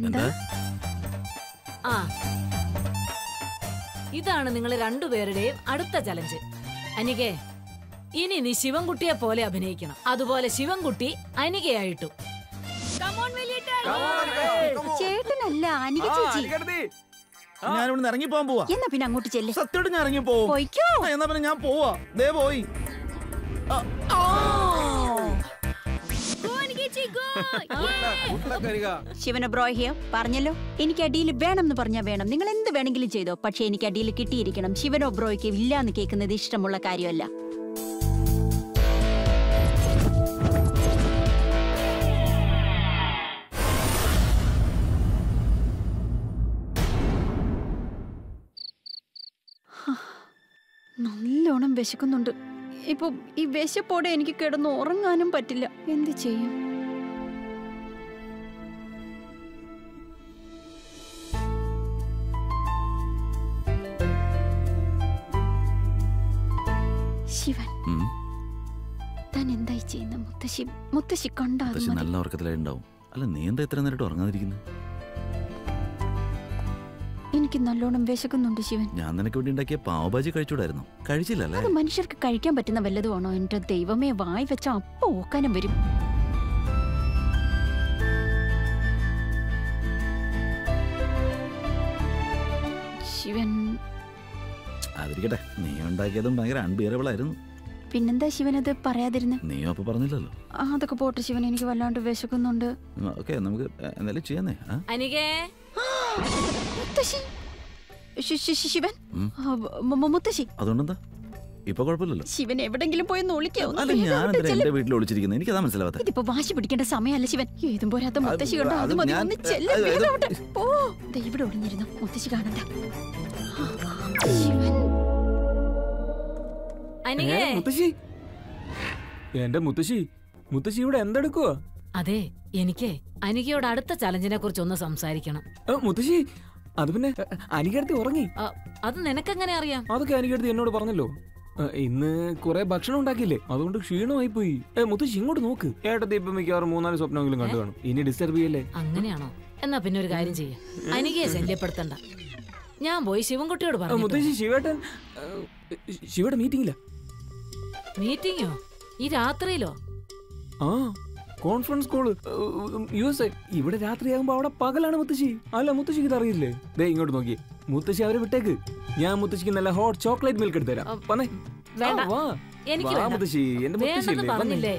എന്താ ആ ഇതാണ് നിങ്ങൾ രണ്ടുപേരുടെയും അടുത്ത ചലഞ്ച് അനികേ ഇനി നീ ശിവൻകുട്ടിയെ പോലെ അഭിനയിക്കണം അതുപോലെ ശിവൻകുട്ടി അനികയായിട്ടും ചേട്ടനല്ല അനിക ചേച്ചി ഞാൻ ഇവിടുന്ന് ഇറങ്ങി പോവാൻ പോവാ എന്നാ പിന്നെ അങ്ങോട്ട് ചെല്ലേ സത്യമായിട്ട് ഞാൻ ഇറങ്ങി പോവും പോയിക്കോ ആ, എന്നാ പിന്നെ ഞാൻ പോവാ ദേ പോയി ശിവനബ്രോഹിയ പറഞ്ഞല്ലോ എനിക്ക് അടിയിൽ വേണം എന്ന് പറഞ്ഞാൽ വേണം നിങ്ങൾ എന്ത് വേണമെങ്കിലും ചെയ്തോ പക്ഷെ എനിക്ക് അടിയിൽ കിട്ടിയിരിക്കണം ശിവനോബ്രോയ്ക്ക് ഇല്ല എന്ന് കേൾക്കുന്നത് ഇഷ്ടമുള്ള കാര്യമല്ല നല്ലോണം വിശക്കുന്നുണ്ട് ഇപ്പൊ ഈ വിശപ്പോടെ എനിക്ക് കിടന്ന് ഉറങ്ങാനും പറ്റില്ല എന്ത് ചെയ്യും ശിവൻ ഉം. താൻ എന്തായി ചെയ്യുന്ന മുത്തശ്ശി മുത്തശ്ശി കണ്ടാ അത് പക്ഷെ മതി. നല്ല ഉറക്കത്തിലായി ഉണ്ടാവും അല്ല നീ എന്താ ഇത്ര നേരിട്ട് ഉറങ്ങാതിരിക്കുന്നത് എനിക്ക് നല്ലോണം വിശക്കുന്നുണ്ട് ശിവൻ ഞാൻ നിനക്ക് വേണ്ടി ഉണ്ടാക്കിയ പാവഭാജി കഴിച്ചൂടായിരുന്നു കഴിച്ചില്ലല്ലേ അത് മനുഷ്യർക്ക് കഴിക്കാൻ പറ്റുന്ന വല്ലതുമാണോ എന്റെ ദൈവമേ വായി വെച്ച അപ്പ ഓക്കാനം വരും ശിവൻ അതിരിക്കട്ടെ നീ ഉണ്ടാക്കിയതും ഭയങ്കര അൺബിയറബിൾ ആയിരുന്നു പിന്നെന്താ ശിവൻ അത് പറയാതിരുന്നെ നീയും അപ്പൊ പറഞ്ഞില്ലല്ലോ ആ, അതൊക്കെ പോട്ടെ ശിവൻ എനിക്ക് വല്ലാണ്ട് വിശക്കുന്നുണ്ട് ഓക്കെ നമുക്ക് എന്തായാലും ചെയ്യാന്നേ ആ അനികേ മുത്തശ്ശി ശി- ശി- ശി- ശിവൻ ഉം. ആ, മു- മു- മുത്തശ്ശി അതുകൊണ്ടെന്താ ഇപ്പൊ കുഴപ്പമില്ലല്ലോ ശിവൻ എവിടെങ്കിലും പോയി ഒളിക്കോ അല്ല ഞാൻ എന്തിനാ എന്റെ വീട്ടിൽ ഒളിച്ചിരിക്കുന്നത് എനിക്കതാ മനസ്സിലാവാത്ത ഇതിപ്പോ വാശി പിടിക്കേണ്ട സമയമല്ല ശിവൻ ഏതും പോരാത്ത മുത്തശ്ശി കണ്ടോ അത് അത് മതി ഞാൻ- ഒന്ന് ചെല്ല്, അത് വേഗം ഇത് ആവട്ടെ. ഓ ദേ ഇവിടെ ഒളിഞ്ഞിരുന്നു മുത്തശ്ശി കാണണ്ട ശിവൻ അനികേ ഏ, മുത്തശ്ശി എന്റെ മുത്തശ്ശി മുത്തശ്ശി ഇവിടെ എന്തെടുക്കുവാ അതെ എനിക്ക് അനികയോട് അടുത്ത ചലഞ്ചിനെ കുറിച്ച് ഒന്ന് സംസാരിക്കണം ഏ, മുത്തശ്ശി അത് പിന്നെ അനികടുത്ത് ഉറങ്ങി ആ, അത് നിനക്കെങ്ങനെ അറിയാം അതൊക്കെ അനികടുത്ത് എന്നോട് പറഞ്ഞല്ലോ ഏ, ഇന്ന് കുറെ ഭക്ഷണം ഉണ്ടാക്കിയില്ലേ അതുകൊണ്ട് ക്ഷീണമായി പോയി ഏ മുത്തശ്ശി ഇങ്ങോട്ട് നോക്ക് ഏട്ടത്തി ഇപ്പൊ മിക്കവാറും മൂന്നാല് സ്വപ്നമെങ്കിലും കണ്ടു കാണും ഇനി ഡിസ്റ്റർബ് ചെയ്യല്ലേ അങ്ങനെയാണോ എന്നാ പിന്നെ ഒരു കാര്യം ചെയ്യാം അനികയെ ശല്യപ്പെടുത്തണ്ട ഞാൻ പോയി ശിവൻകുട്ടിയോട് ഏ, പറഞ്ഞു മുത്തശ്ശി ശിവേട്ടൻ ഏ, ശിവയുടെ മീറ്റിംഗില്ല മീറ്റിംഗോ ഈ രാത്രിയിലോ ആ conference call U S A ഇവിടെ രാത്രിയാകുമ്പോ അവിടെ പകലാണ് മുത്തശ്ശി അല്ല മുത്തശ്ശിക്ക് ഇത് അറിയില്ലേ ദേ ഇങ്ങോട്ട് നോക്കി മുത്തശ്ശി അവരെ വിട്ടേക്ക് ഞാൻ മുത്തശ്ശിക്ക് നല്ല ഹോട്ട് ചോക്ലേറ്റ് മിൽക്ക് എടുത്തു തരാം വന്നേ വേണ്ട ആ, വാ. എനിക്ക് വാ, വേണ്ട. മുത്തശ്ശി എന്റെ മുത്തശ്ശി വേണ്ടെന്ന് പറഞ്ഞില്ലേ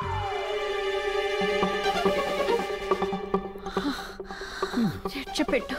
രക്ഷപ്പെട്ടു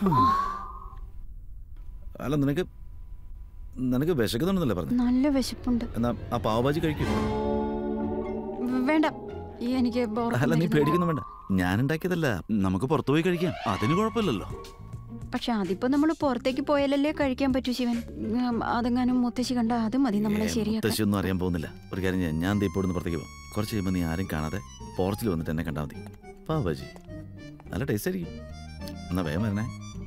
അല്ല നിനക്ക് നിനക്ക് വിശക്കുന്നുണ്ടെന്നല്ലേ പറഞ്ഞു നല്ല വിശപ്പുണ്ട് എന്നാ ആ പാവഭാജി കഴിക്കും വ- വേണ്ട ഈ എനിക്ക് ബോറൊക്കെ അല്ല നീ വരുന്നു. പേടിക്കുന്നു വേണ്ട ഞാൻ ഉണ്ടാക്കിയതല്ല നമുക്ക് പുറത്തു പോയി കഴിക്കാം അതിന് കുഴപ്പമില്ലല്ലോ പക്ഷെ അതിപ്പോ നമ്മൾ പുറത്തേക്ക് പോയാലല്ലേ കഴിക്കാൻ പറ്റൂ ശിവൻ ഉം, അതെങ്ങാനും മുത്തശ്ശി കണ്ട അത് മതി നമ്മളെ ഏ, ശരിയാക്കാൻ മുത്തശ്ശി ഒന്നും അറിയാൻ പോകുന്നില്ല ഒരു കാര്യം ചെയ്യാം ഞാൻ ദീപ്പോട് നിന്ന് പുറത്തേക്ക് പോകും കുറച്ച് കഴിയുമ്പോൾ നീ ആരും കാണാതെ പോർച്ചിൽ വന്നിട്ട് എന്നെ കണ്ടാൽ മതി പാവഭാജി നല്ല ടേസ്റ്റ് ആയിരിക്കും എന്നാ വേഗം വരണേ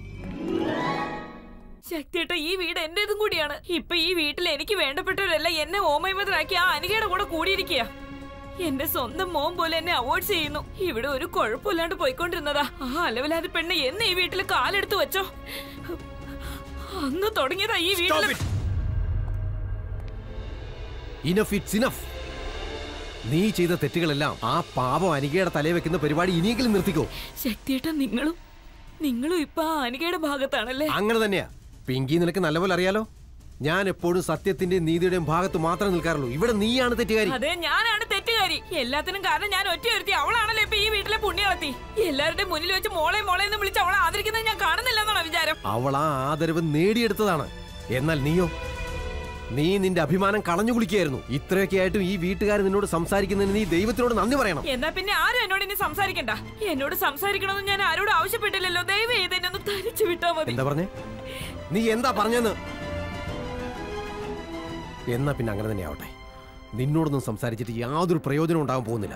ശക്തിയേട്ട ഈ വീട് എന്റേതും കൂടിയാണ് ഇപ്പൊ ഈ വീട്ടിൽ എനിക്ക് വേണ്ടപ്പെട്ടവരല്ല എന്നെ ഓമയമതരാക്കി ആ അനികയുടെ കൂടെ കൂടിയിരിക്കുക എന്റെ സ്വന്തം മോൻ പോലെ എന്നെ അവോയ്ഡ് ചെയ്യുന്നു ഇവിടെ ഒരു കുഴപ്പമില്ലാണ്ട് പോയിക്കൊണ്ടിരുന്നതാ ആ അലവലാതി പെണ്ണ് എന്ന് ഈ വീട്ടിൽ കാലെടുത്ത് വെച്ചോ അന്ന് തുടങ്ങിയതാ ഈ വീട്ടിൽ ഇനഫ് ഇറ്റ്സ് ഇനഫ് നീ ചെയ്ത തെറ്റുകളെല്ലാം ആ പാപം അനികയുടെ തലയിൽ വെക്കുന്ന പരിപാടി ഇനിയെങ്കിലും നിർത്തിക്കോ ശക്തിയേട്ട നിങ്ങളും നിങ്ങളും ഇപ്പൊ ആ അനികയുടെ ഭാഗത്താണല്ലേ അങ്ങനെ തന്നെയാ പിങ്കി നിനക്ക് നല്ലപോലെ അറിയാലോ ഞാൻ എപ്പോഴും സത്യത്തിന്റെയും നീതിയുടെയും ഭാഗത്ത് മാത്രമേ നിൽക്കാറുള്ളൂ ഇവിടെ നീയാണ് തെറ്റുകാരി അതെ ഞാനാണ് തെറ്റുകാരി എല്ലാത്തിനും കാരണം ഞാൻ ഒറ്റ ഒരുത്തി അവളാണല്ലോ ഇപ്പൊ ഈ വീട്ടിലെ പുണ്യവത്തി എല്ലാവരുടെയും മുന്നിൽ വെച്ച് മോളെ മോളെ എന്ന് വിളിച്ച് അവളെ ആദരിക്കുന്നത് ഞാൻ കാണുന്നില്ല എന്നാണ് വിചാരം അവൾ ആ ആദരവ് നേടിയെടുത്തതാണ് എന്നാൽ നീയോ നീ നിന്റെ അഭിമാനം കളഞ്ഞു കുളിക്കുകയായിരുന്നു ഇത്രയൊക്കെ ആയിട്ടും ഈ വീട്ടുകാർ നിന്നോട് സംസാരിക്കുന്നതിന് നീ ദൈവത്തിനോട് നന്ദി പറയണം എന്നാ പിന്നെ ആരും എന്നോട് ഇനി സംസാരിക്കണ്ട എന്നോട് സംസാരിക്കണമെന്ന് ഞാൻ ആരോടും ആവശ്യപ്പെട്ടില്ലല്ലോ ദയവ് ചെയ്ത് എന്നെ ഒന്ന് തനിച്ചു വിട്ടാ മതി എന്താ പറഞ്ഞേ നീ എന്താ പറഞ്ഞെന്ന് എന്നാ പിന്നെ അങ്ങനെ തന്നെ ആവട്ടെ നിന്നോടൊന്നും സംസാരിച്ചിട്ട് യാതൊരു പ്രയോജനം ഉണ്ടാകാൻ പോകുന്നില്ല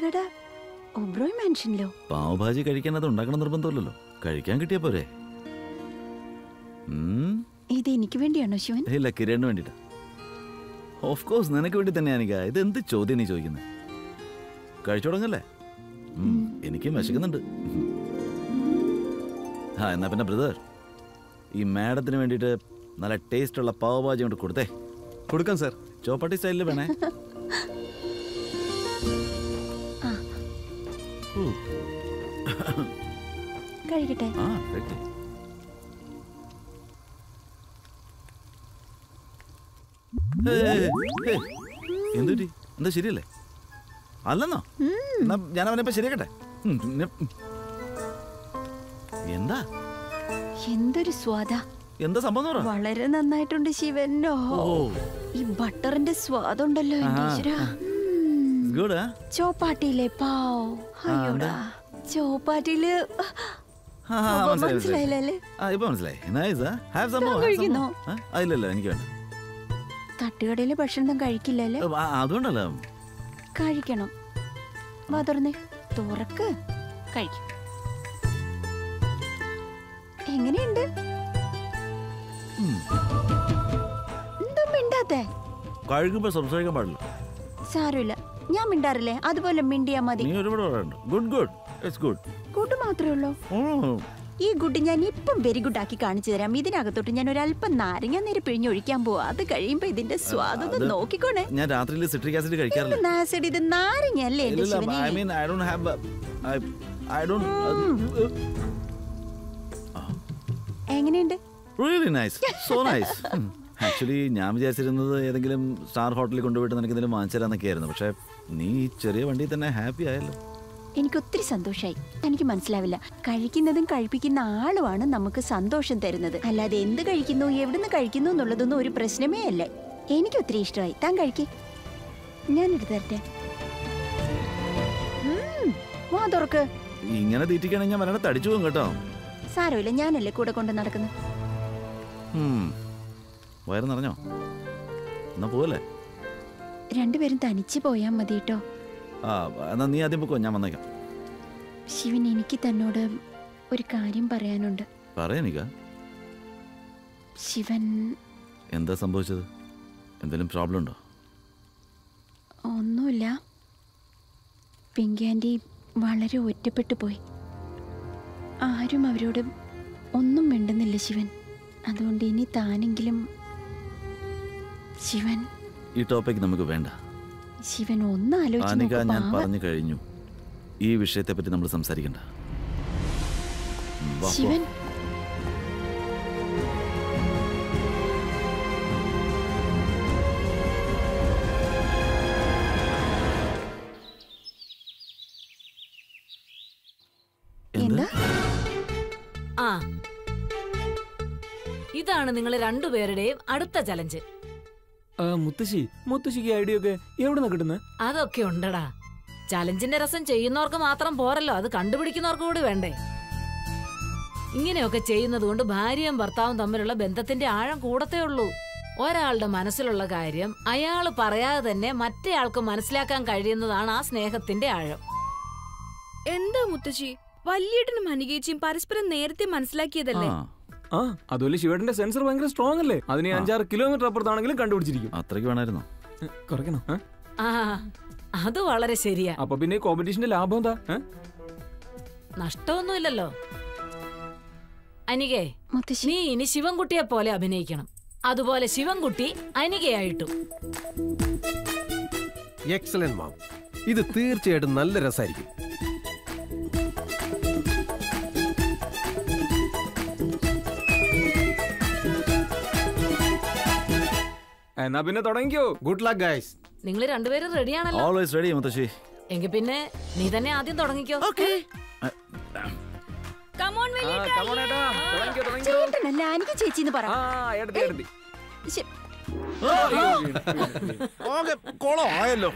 എടാ ഒബ്രോയ് മാൻഷനിലോ പാവ് ഭാജി കഴിക്കാൻ അത് ഉണ്ടാക്കണം നിർബന്ധമില്ലല്ലോ കഴിക്കാൻ കിട്ടിയ പോരെ ഉം, ഇത് എനിക്ക് വേണ്ടിയാണോ ശിവൻ ഇല്ല കിരണിന് വേണ്ടിട്ടാ ഓഫ് കോഴ്സ് നിനക്ക് വേണ്ടി തന്നെയാ എനിക്ക് ഇത് എന്ത് ചോദ്യം നീ ചോദിക്കുന്നത് കഴിച്ചു തുടങ്ങല്ലേ ഉം, എനിക്കും വിശക്കുന്നുണ്ട് ആ എന്നാ പിന്നെ ബ്രദർ ഈ മാഡത്തിന് വേണ്ടിയിട്ട് നല്ല ടേസ്റ്റ് ഉള്ള പാവ് ഭാജി കൊണ്ട് കൊടുത്തേ കൊടുക്കാം സാർ ചോപ്പാട്ടി സ്റ്റൈലിൽ വേണേ ഉം. കഴിക്കട്ടെ ആ കഴിക്ക്. ഏയ്, ഏയ്, എന്തുപറ്റി എന്താ ശരിയല്ലേ അല്ലെന്നോ എന്നാ ഞാൻ അവനെ ഇപ്പൊ ശരിയാക്കട്ടെ ഉം, പിന്നെ, ഉം. എന്താ എന്തൊരു സ്വാദ എന്താ സംഭവം എന്ന് പറ വളരെ നന്നായിട്ടുണ്ട് ശിവനോ ഓ ഈ ബട്ടറിന്റെ സ്വാദുണ്ടല്ലോ എന്റെ ആഹാ. ഈശ്വരാ. ഗുഡ് ആ ചോപ്പാട്ടിയിലെ പാവ് അയ്യോടാ ചോപ്പാട്ടിയില് ആ, ആ, അപ്പൊ മനസ്സിലായി, മനസ്സിലായി. മനസ്സിലായില്ലല്ലേ ആ ഇപ്പൊ മനസ്സിലായി നൈസ് ഹാവ് സം ഞാൻ മോർ കഴിക്കുന്നോ? ഇല്ലല്ല എനിക്ക് വേണ്ട തട്ടുകടയിലെ ഭക്ഷണം കഴിക്കില്ലല്ലേ ആ, അതുകൊണ്ടല്ല കഴിക്കണം വാ തുറന്നേ തുറക്ക് കഴിക്കും എങ്ങനെയുണ്ട് ഉം. എന്താ മിണ്ടാത്തെ കഴിക്കുമ്പോ സംസാരിക്കാൻ പാടില്ല സാരമില്ല ഞാൻ മിണ്ടാറില്ലേ അതുപോലെ മിണ്ടിയാ മതി നീ ഒരുപാട് പറയാനുണ്ട് ഗുഡ് ഗുഡ് ഇറ്റ്സ് ഗുഡ് കൂട്ട് മാത്രമേ ഉള്ളൂ ഈ ഗുഡ് ഞാൻ ഇപ്പം വെരി ഗുഡ് ആക്കി കാണിച്ചു തരാം ഇതിനകത്തോട്ട് ഞാൻ ഒരല്പം നാരങ്ങ നീര് പിഴിഞ്ഞൊഴിക്കാൻ പോവാ അത് കഴിയുമ്പോ ഇതിന്റെ സ്വാദൊന്ന് അത് നോക്കിക്കോണേ ഞാൻ രാത്രിയിൽ സിട്രിക് ആസിഡ് കഴിക്കാറില്ല നാസഡ് ഇത് നാരങ്ങ അല്ലേ എന്റെ ഇല്ല ഐ ശിവനെ mean I don't have I don't എങ്ങനെയുണ്ട് really nice so nice actually ഞാൻ വിചാരിച്ചിരുന്നത് ഏതെങ്കിലും സ്റ്റാർ ഹോട്ടലിൽ കൊണ്ടുപോയിട്ട് നിനക്ക് എന്തെങ്കിലും വാങ്ങിച്ചു തരാന്നൊക്കെ ആയിരുന്നു പക്ഷെ നീ ഈ ചെറിയ വണ്ടിയിൽ തന്നെ ഹാപ്പി ആയല്ലോ എനിക്ക് ഒത്തിരി സന്തോഷായി എനിക്ക് മനസ്സിലാവില്ല കഴിക്കുന്നതും കഴിപ്പിക്കുന്ന ആളുമാണ് നമുക്ക് സന്തോഷം തരുന്നത് അല്ലാതെ എന്ത് കഴിക്കുന്നു എവിടുന്ന് കഴിക്കുന്നു എന്നുള്ളതൊന്നും ഒരു പ്രശ്നമേ അല്ല എനിക്ക് ഒത്തിരി ഇഷ്ടമായി താൻ കഴിക്കേ ഞാൻ എടുത്തു തരട്ടെ ഉം, വാ തുറക്ക് ഇങ്ങനെ തീറ്റിക്കുകയാണെങ്കിൽ ഞാൻ വരണ തടിച്ചു പോകും കേട്ടോ സാരമില്ല ഞാനല്ലേ കൂടെ കൊണ്ട് നടക്കുന്നത് ഉം. വയറ് നിറഞ്ഞോ എന്നാ പോവല്ലേ രണ്ടുപേരും തനിച്ച് പോയാൽ മതി കേട്ടോ ആ എന്നാ നീ ആദ്യം പൊക്കോ ഞാൻ വന്നേക്കാം ശിവൻ എനിക്ക് തന്നോട് ഒരു കാര്യം പറയാനുണ്ട് പറയാനിക്ക ശിവൻ എന്താ സംഭവിച്ചത് എന്തെങ്കിലും പ്രോബ്ലം ഉണ്ടോ ഒന്നുമില്ല പിങ്കി ആൻറ്റി വളരെ ഒറ്റപ്പെട്ടു പോയി ആരും അവരോട് ഒന്നും മിണ്ടുന്നില്ല ശിവൻ അതുകൊണ്ട് ഇനി താനെങ്കിലും ശിവൻ ഈ ടോപ്പിക് നമുക്ക് വേണ്ട ശിവൻ ഒന്ന് ആലോചിച്ച് ആനിക നോക്ക് ഞാൻ പാവം. പറഞ്ഞു കഴിഞ്ഞു ഈ വിഷയത്തെ പറ്റി നമ്മൾ സംസാരിക്കണ്ട ഉം, വാ, പോ. ശിവൻ എന്ത്? എന്താ ആ ഇതാണ് നിങ്ങൾ രണ്ടുപേരുടെയും അടുത്ത ചലഞ്ച് ആ, മുത്തശ്ശി മുത്തശ്ശിക്ക് ഐഡിയ ഒക്കെ എവിടെ നിന്നാ കിട്ടുന്നത് അതൊക്കെ ഉണ്ടടാ ചലഞ്ചിന്റെ രസം ചെയ്യുന്നവർക്ക് മാത്രം പോരല്ലോ അത് കണ്ടുപിടിക്കുന്നവർക്ക് കൂടി വേണ്ടേ ഇങ്ങനെയൊക്കെ ചെയ്യുന്നത് കൊണ്ട് ഭാര്യയും ഭർത്താവും തമ്മിലുള്ള ബന്ധത്തിന്റെ ആഴം കൂടത്തേ ഉള്ളൂ ഒരാളുടെ മനസ്സിലുള്ള കാര്യം അയാൾ പറയാതെ തന്നെ മറ്റേയാൾക്ക് മനസ്സിലാക്കാൻ കഴിയുന്നതാണ് ആ സ്നേഹത്തിന്റെ ആഴം എന്താ മുത്തശ്ശി വല്യേട്ടനും അനികേച്ചിയും പരസ്പരം നേരത്തെ മനസ്സിലാക്കിയതല്ലേ ആ ആ അതുപോലെ ശിവേട്ടന്റെ സെൻസർ ഭയങ്കര സ്ട്രോങ് അല്ലേ അതിന് അഞ്ചാറ് കിലോമീറ്റർ അപ്പുറത്താണെങ്കിലും കണ്ടുപിടിച്ചിരിക്കും അത്രയ്ക്ക് വേണമായിരുന്നോ ഏ, കുറയ്ക്കണം ഏ? ആ അത് വളരെ ശരിയാ അപ്പൊ പിന്നെ ഈ കോമ്പറ്റീഷന്റെ ലാഭം എന്താ ഏ? നഷ്ടമൊന്നുമില്ലല്ലോ അനികേ മുത്തശ്ശി നീ ഇനി ശിവൻകുട്ടിയെ പോലെ അഭിനയിക്കണം അതുപോലെ ശിവൻകുട്ടി അനികയായിട്ടും എക്സലന്റ് മാം ഇത് തീർച്ചയായിട്ടും നല്ല രസമായിരിക്കും എന്നാ പിന്നെ തുടങ്ങിക്കോ ഗുഡ് ലക്ക് ഗൈസ് നിങ്ങൾ രണ്ടുപേരും റെഡിയാണല്ലോ ഓൾവേസ് റെഡി മുത്തശ്ശി എങ്കിൽ പിന്നെ നീ തന്നെ ആദ്യം തുടങ്ങിക്കോ കമോൺ ആ, come on ഏട്ടാ. തുടങ്ങിക്കോ, തുടങ്ങിക്കോ. ചേട്ടനല്ല എനിക്ക് ചേച്ചി എന്ന് പറ ആ എടുത്തി എടുത്തി ശ്ശെ, കോളോ ആയല്ലോ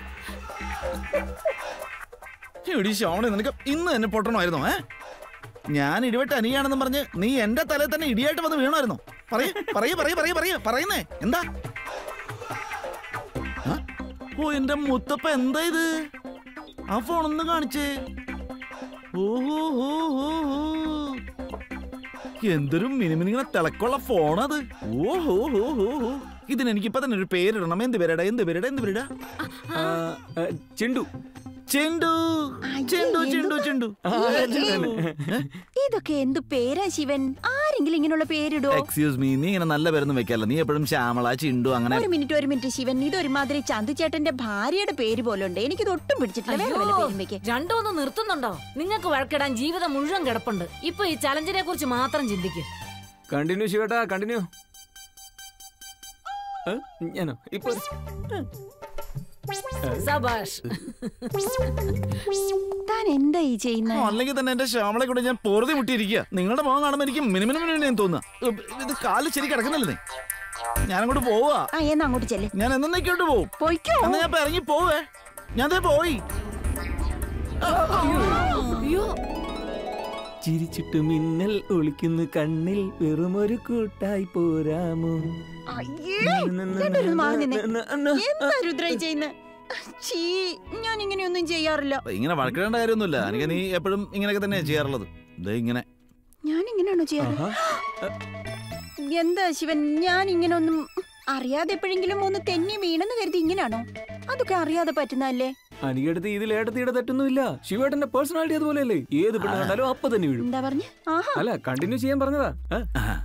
എടി ശോണെ നിനക്ക് ഇന്ന് തന്നെ പൊട്ടണമായിരുന്നോ ഏ ഞാൻ ഇടിവെട്ട് അനിയാണെന്ന് പറഞ്ഞ് നീ എന്റെ തലയിൽ തന്നെ ഇടിയായിട്ട് വന്ന് വീണായിരുന്നോ പറയ പറയ പറയ പറയ പറയ പറയുന്നേ എന്താ ആ? ഓ എന്റെ മുത്തപ്പ എന്താ ഇത് ആ ഫോൺ ഒന്ന് കാണിച്ചേ ഓഹോ ഹോ ഹോ ഹോ. എന്തൊരു മിനിമിനിങ്ങനെ തിളക്കുള്ള ഫോണത് ഓഹോ ഹോ ഹോ ഹോ ഇതിന് എനിക്കിപ്പോ തന്നെ ഒരു പേരിടണം എന്ത് പേരിടാ എന്ത് പേരിടാ എന്ത് പേരിടാ ആ, ആ, ചെണ്ടു ചെണ്ടു ചെണ്ടു ചെണ്ടു ചെണ്ടു ഇതൊക്കെ എന്ത് പേരാ ശിവൻ ആരെങ്കിലും ഇങ്ങനെയുള്ള പേരിടോ എക്സ്ക്യൂസ് മീ നീ ഇങ്ങനെ നല്ല പേരൊന്നും വെക്കാല്ല നീ എപ്പോഴും ശ്യാമള ചിണ്ടു അങ്ങനെ ഒരു മിനിറ്റ് ഒരു മിനിറ്റ് ശിവൻ ഇതൊരുമാതിരി ചന്തുചേട്ടന്റെ ഭാര്യയുടെ പേര് പോലെ ഉണ്ട് എനിക്കിത് ഒട്ടും പിടിച്ചിട്ടില്ല വേറെ വല്ല പേരും വെക്ക് രണ്ടും ഒന്ന് നിർത്തുന്നുണ്ടോ നിങ്ങൾക്ക് വഴക്കിടാൻ ജീവിതം മുഴുവൻ കിടപ്പുണ്ട് ഇപ്പൊ ഈ ചലഞ്ചിനെ കുറിച്ച് മാത്രം ചിന്തിക്കും കണ്ടിന്യൂ ശിവേട്ടാ കണ്ടിന്യൂ ഞാനോ ഇപ്പൊ സബാഷ് താൻ എന്താ ഈ ചെയ്യുന്നത് അല്ലെങ്കിൽ തന്നെ എന്റെ ശ്യാമളെ കൂടെ ഞാൻ പൊറുതി മുട്ടിയിരിക്കുക നിങ്ങളുടെ മുഖം കാണുമ്പോൾ എനിക്ക് മിനിമം മിനിമം തോന്നുക ഇത് കാല് ശരി കിടക്കുന്നില്ലേ ഞാൻ അങ്ങോട്ട് പോവാ ആ എന്നാ അങ്ങോട്ട് ചെല്ല് ഞാൻ എന്നേക്കോട്ട് പോവും പോയിക്കോ എന്നാ ഞാൻ ഇപ്പൊ ഇറങ്ങി പോവേ ഞാൻ ദേ പോയി അയ്യോ ചിരിച്ചിട്ട് മിന്നൽ ഒളിക്കുന്നു കണ്ണിൽ വെറുമൊരു കൂട്ടായി പോരാമോ അയ്യേ, രണ്ടുപേരും മാറി നിന്നെ. എന്താ രുദ്ര ഈ ചെയ്യുന്നെ? ഛീ, ഞാൻ ഇങ്ങനെയൊന്നും ചെയ്യാറില്ല ഇങ്ങനെ വഴക്കിടേണ്ട കാര്യമൊന്നുമില്ല എനിക്ക് നീ എപ്പോഴും ഇങ്ങനെയൊക്കെ തന്നെയാ ചെയ്യാറുള്ളത് ദേ ഇങ്ങനെ ഞാൻ ഇങ്ങനെയാണോ ചെയ്യാറ് എന്താ ശിവൻ ഞാൻ ഇങ്ങനെ ഒന്നും അറിയാതെ എപ്പോഴെങ്കിലും ഒന്ന് തെന്നി വീണെന്ന് കരുതി ഇങ്ങനെയാണോ അതൊക്കെ അറിയാതെ പറ്റുന്നല്ലേ അനികടുത്ത് ഇതിൽ ഏട്ടത്തിയുടെ തെറ്റൊന്നുമില്ല ശിവേട്ടന്റെ പേഴ്സണാലിറ്റി അതുപോലെയല്ലേ ഏത് പെണ്ണ് കണ്ടാലും അപ്പൊ തന്നെ വീഴും എന്താ പറഞ്ഞ ആഹാ അല്ല കണ്ടിന്യൂ ചെയ്യാൻ പറഞ്ഞതാ ആ? ആഹാ.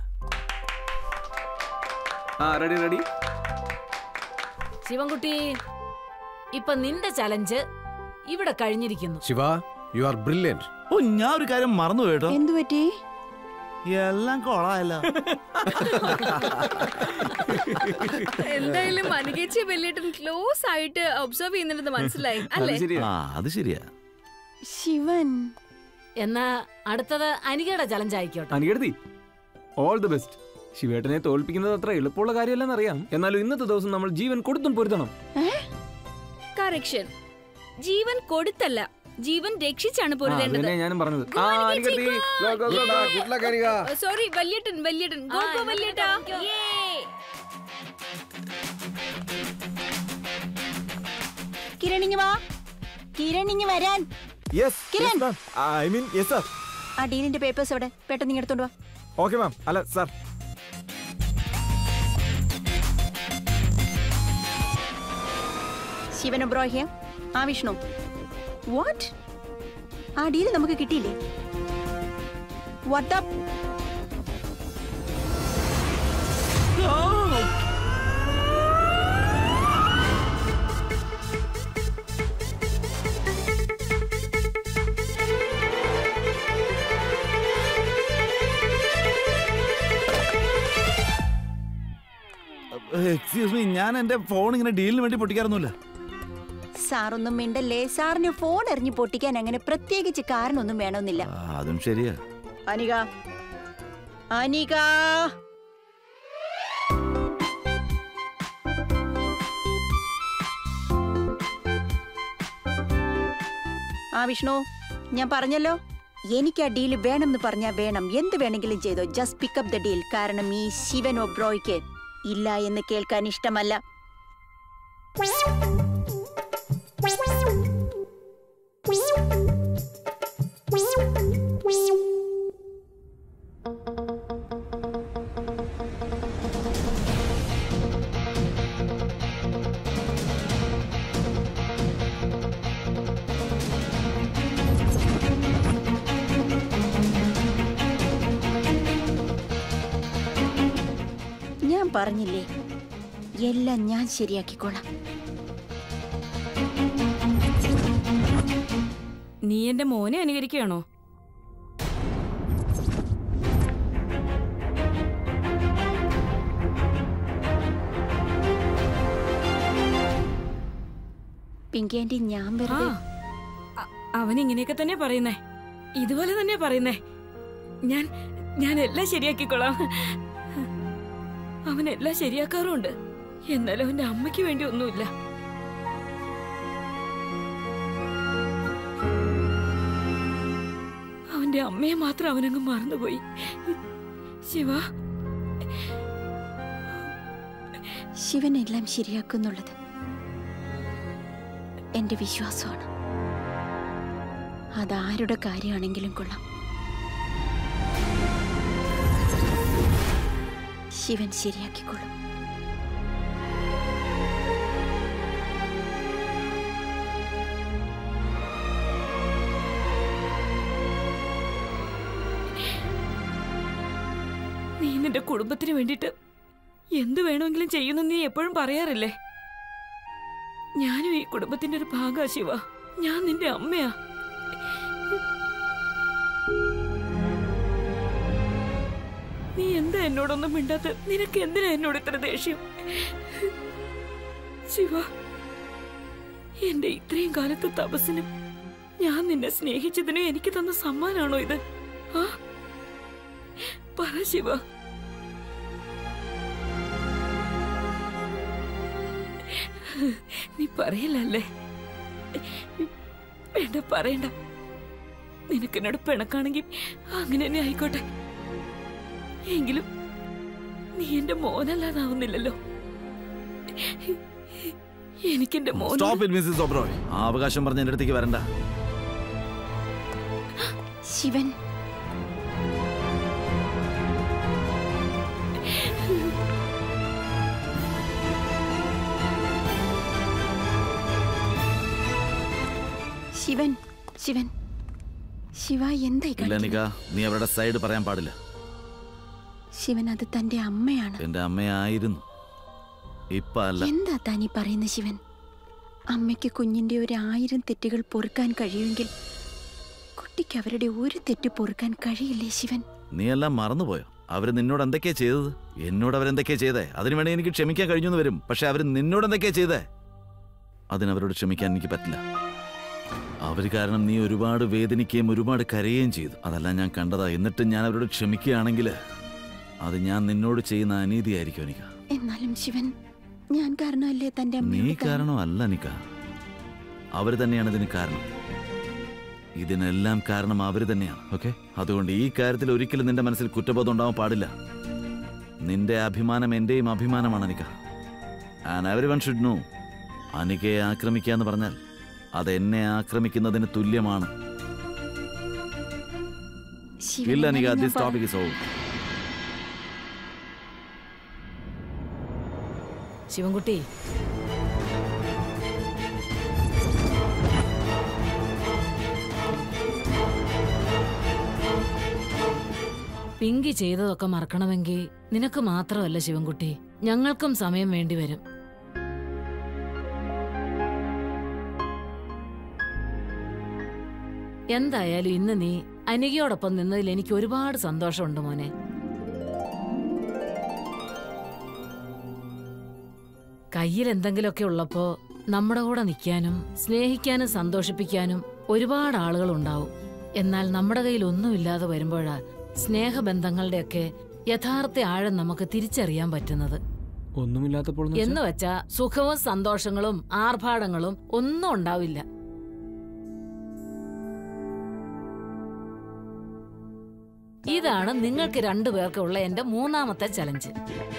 ആ റെഡി റെഡി ശിവൻകുട്ടി ഇപ്പൊ നിന്റെ ചലഞ്ച് ഇവിടെ കഴിഞ്ഞിരിക്കുന്നു ശിവ യു ആർ ബ്രില്യൻറ്റ് ഓ ഞാൻ ഒരു കാര്യം മറന്നു കേട്ടോ എന്തു പറ്റി എല്ലാം കൊളായല്ല എന്തായാലും അനികേച്ചി വെല്ലേട്ടൻ ക്ലോസ് ആയിട്ട് ഒബ്സർവ് ചെയ്യുന്നുണ്ടെന്ന് മനസ്സിലായി അത് അല്ലേ ശരിയാ ആ അത് ശരിയാ ശിവൻ എന്നാ അടുത്തത് അനികയുടെ ചലഞ്ച് ആയിക്കോട്ടെ അനികടുത്തി ഓൾ ദി ബെസ്റ്റ് ശിവേട്ടനെ തോൽപ്പിക്കുന്നത് അത്ര എളുപ്പമുള്ള കാര്യമല്ലെന്ന് അറിയാം എന്നാലും ഇന്നത്തെ ദിവസം നമ്മൾ ജീവൻ കൊടുത്തും പൊരുത്തണം കറക്ഷൻ ജീവൻ കൊടുത്തല്ല ജീവൻ രക്ഷിച്ചാണ് ആ, പൊരുതേണ്ടത് അതുതന്നെ ഞാനും പറഞ്ഞത് Go, ആ അനികേച്ചി, അനികടുത്തി go. Go, go, go, go. Good luck Anika sorry വല്യേട്ടൻ വല്യേട്ടൻ ഗോ ആ, ഗോ എന്നാ വല്യേട്ടാ പിന്നെ Yay. കിരണിങ് വാ കിരണിങ് വരാൻ yes Kiran. Ma'am I mean yes sir ആ ഡീലിന്റെ പേപ്പേഴ്സ് എവിടെ പെട്ടെന്ന് ഇങ്ങ് എടുത്തോണ്ട് വാ ഓക്കെ മാം അല്ല സാർ ശിവൻ ഒബ്രോഹ്യ ആ വിഷ്ണു വാട്ട് ആ ഡീൽ നമുക്ക് കിട്ടിയില്ലേ വാട്ട് എക്സ്ക്യൂസ് മീ ഞാൻ എന്റെ ഫോൺ ഇങ്ങനെ ഡീലിന് വേണ്ടി പൊട്ടിക്കാറൊന്നുമില്ല സാറൊന്നും മിണ്ടല്ലേ സാറിന് ഫോൺ എറിഞ്ഞു പൊട്ടിക്കാൻ അങ്ങനെ പ്രത്യേകിച്ച് കാരണമൊന്നും വേണമെന്നില്ല ആ, അതും ശരിയാ അനിക അനിക ആ വിഷ്ണു ഞാൻ പറഞ്ഞല്ലോ എനിക്ക് ആ ഡീൽ വേണമെന്ന് പറഞ്ഞാൽ വേണം എന്ത് വേണമെങ്കിലും ചെയ്തോ ജസ്റ്റ് പിക്കപ്പ് ദ ഡീൽ കാരണം ഈ ശിവൻ ഒബ്രോയ്ക്ക് ഇല്ല എന്ന് കേൾക്കാൻ ഇഷ്ടമല്ല ഞാൻ പറഞ്ഞില്ലേ എല്ലാം ഞാൻ ശരിയാക്കിക്കോളാം നീ എന്റെ മോനെ അനുകരിക്കുകയാണോ പിങ്കി ആന്റി ഞാൻ ആ വെറുതെ അ- അവൻ ഇങ്ങനെയൊക്കെ തന്നെ പറയുന്നേ ഇതുപോലെ തന്നെ പറയുന്നേ ഞാൻ ഞാൻ എല്ലാം ശരിയാക്കിക്കോളാം അവൻ എല്ലാം ശരിയാക്കാറുമുണ്ട് എന്നാലും അവന്റെ അമ്മയ്ക്ക് വേണ്ടി ഒന്നുമില്ല അവന്റെ അമ്മയെ മാത്രം അവനങ്ങ് മറന്നുപോയി ശിവ ശിവൻ എല്ലാം ശരിയാക്കുന്നുള്ളത് എന്റെ വിശ്വാസമാണ് അതാരുടെ കാര്യമാണെങ്കിലും കൊള്ളാം ശിവൻ ശരിയാക്കിക്കൊള്ളും നീ നിന്റെ കുടുംബത്തിന് വേണ്ടിട്ട് എന്ത് വേണമെങ്കിലും ചെയ്യുന്നു നീ എപ്പോഴും പറയാറില്ലേ ഞാനും ഈ കുടുംബത്തിന്റെ ഒരു ഭാഗാ ശിവ ഞാൻ നിന്റെ അമ്മയാ നീ എന്താ എന്നോടൊന്നും മിണ്ടാത്ത നിനക്ക് എന്തിനാ എന്നോട് ഇത്ര ദേഷ്യം ശിവ എന്റെ ഇത്രയും കാലത്തെ തപസ്സിനും ഞാൻ നിന്നെ സ്നേഹിച്ചതിനും എനിക്ക് തന്ന സമ്മാനാണോ ഇത് ആ പറ ശിവ നീ പറയില്ലല്ലേ വേണ്ട പറയണ്ട നിനക്ക് എന്നോട് പിണക്കാണെങ്കിൽ അങ്ങനെ തന്നെ ആയിക്കോട്ടെ എങ്കിലും നീ എന്റെ മോനല്ലാതാവുന്നില്ലല്ലോ എനിക്കെന്റെ മോൻ സ്റ്റോപ്പ് ഇറ്റ് മിസ്സിസ് ഒബ്രോയ് ആ അവകാശം പറഞ്ഞ് എൻ്റെ അടുത്തേക്ക് വരണ്ട ശിവൻ ശിവൻ ശിവൻ ശിവ എന്തായി ഇല്ല കാണിക്കുന്നത്? നിക്ക നീ അവരുടെ സൈഡ് പറയാൻ പാടില്ല ശിവൻ അത് തന്റെ അമ്മയാണ് എന്റെ അമ്മയായിരുന്നു ഇപ്പൊ അല്ല എന്താ താനീ പറയുന്ന ശിവൻ അമ്മയ്ക്ക് കുഞ്ഞിന്റെ ഒരു ആയിരം തെറ്റുകൾ പൊറുക്കാൻ കഴിയുമെങ്കിൽ കുട്ടിക്ക് അവരുടെ ഒരു തെറ്റ് പൊറുക്കാൻ കഴിയില്ലേ ശിവൻ നീ എല്ലാം മറന്നുപോയോ അവര് നിന്നോട് എന്തൊക്കെയാ ചെയ്തത് എന്നോട് അവരെന്തൊക്കെയാ ചെയ്തേ അതിനു വേണ്ടി എനിക്ക് ക്ഷമിക്കാൻ കഴിഞ്ഞു എന്ന് വരും പക്ഷെ അവര് നിന്നോട് എന്തൊക്കെയാ ചെയ്തേ അതിനവരോട് ക്ഷമിക്കാൻ എനിക്ക് പറ്റില്ല അവര് കാരണം നീ ഒരുപാട് വേദനിക്കുകയും ഒരുപാട് കരയുകയും ചെയ്തു അതെല്ലാം ഞാൻ കണ്ടതാ എന്നിട്ട് ഞാൻ അവരോട് ക്ഷമിക്കുകയാണെങ്കിൽ അത് ഞാൻ നിന്നോട് ചെയ്യുന്ന അനീതിയായിരിക്കും എനിക്ക് എന്നാലും ശിവൻ ഞാൻ കാരണമല്ലേ തന്റെ നീ അമ്മയോട് താൻ- കാരണമല്ല നിക്ക അവര് തന്നെയാണ് ഇതിന് കാരണം ഇതിനെല്ലാം കാരണം അവര് തന്നെയാണ് ഓക്കെ അതുകൊണ്ട് ഈ കാര്യത്തിൽ ഒരിക്കലും നിന്റെ മനസ്സിൽ കുറ്റബോധം ഉണ്ടാവാൻ പാടില്ല നിന്റെ അഭിമാനം എന്റെയും അഭിമാനമാണ് Anika and everyone should know അനികയെ ആക്രമിക്കുക എന്ന് പറഞ്ഞാൽ അത് എന്നെ ആക്രമിക്കുന്നതിന് തുല്യമാണ് ശിവൻ ഇല്ല അനിക എന്നാലും ഞാൻ ദിസ് പറ- topic is over Sivankutty Pinky ചെയ്തതൊക്കെ മറക്കണമെങ്കിൽ നിനക്ക് മാത്രമല്ല ശിവൻകുട്ടി ഞങ്ങൾക്കും സമയം വേണ്ടി വരും എന്തായാലും ഇന്ന് നീ അനികയോടൊപ്പം നിന്നതിൽ എനിക്ക് ഒരുപാട് സന്തോഷമുണ്ട് മോനെ കയ്യിൽ എന്തെങ്കിലുമൊക്കെ ഉള്ളപ്പോ നമ്മുടെ കൂടെ നിൽക്കാനും സ്നേഹിക്കാനും സന്തോഷിപ്പിക്കാനും ഒരുപാട് ആളുകൾ ഉണ്ടാവും എന്നാൽ നമ്മുടെ കയ്യിൽ ഒന്നുമില്ലാതെ വരുമ്പോഴാ സ്നേഹബന്ധങ്ങളുടെയൊക്കെ യഥാർത്ഥ ആഴം നമുക്ക് തിരിച്ചറിയാൻ പറ്റുന്നത് ഒന്നുമില്ലാത്തപ്പോൾ എന്ന് എന്ന് വെച്ചാ സുഖവും സന്തോഷങ്ങളും ആർഭാടങ്ങളും ഒന്നും ഉണ്ടാവില്ല ഇതാണ് നിങ്ങൾക്ക് രണ്ടുപേർക്കുള്ള എന്റെ മൂന്നാമത്തെ ചലഞ്ച്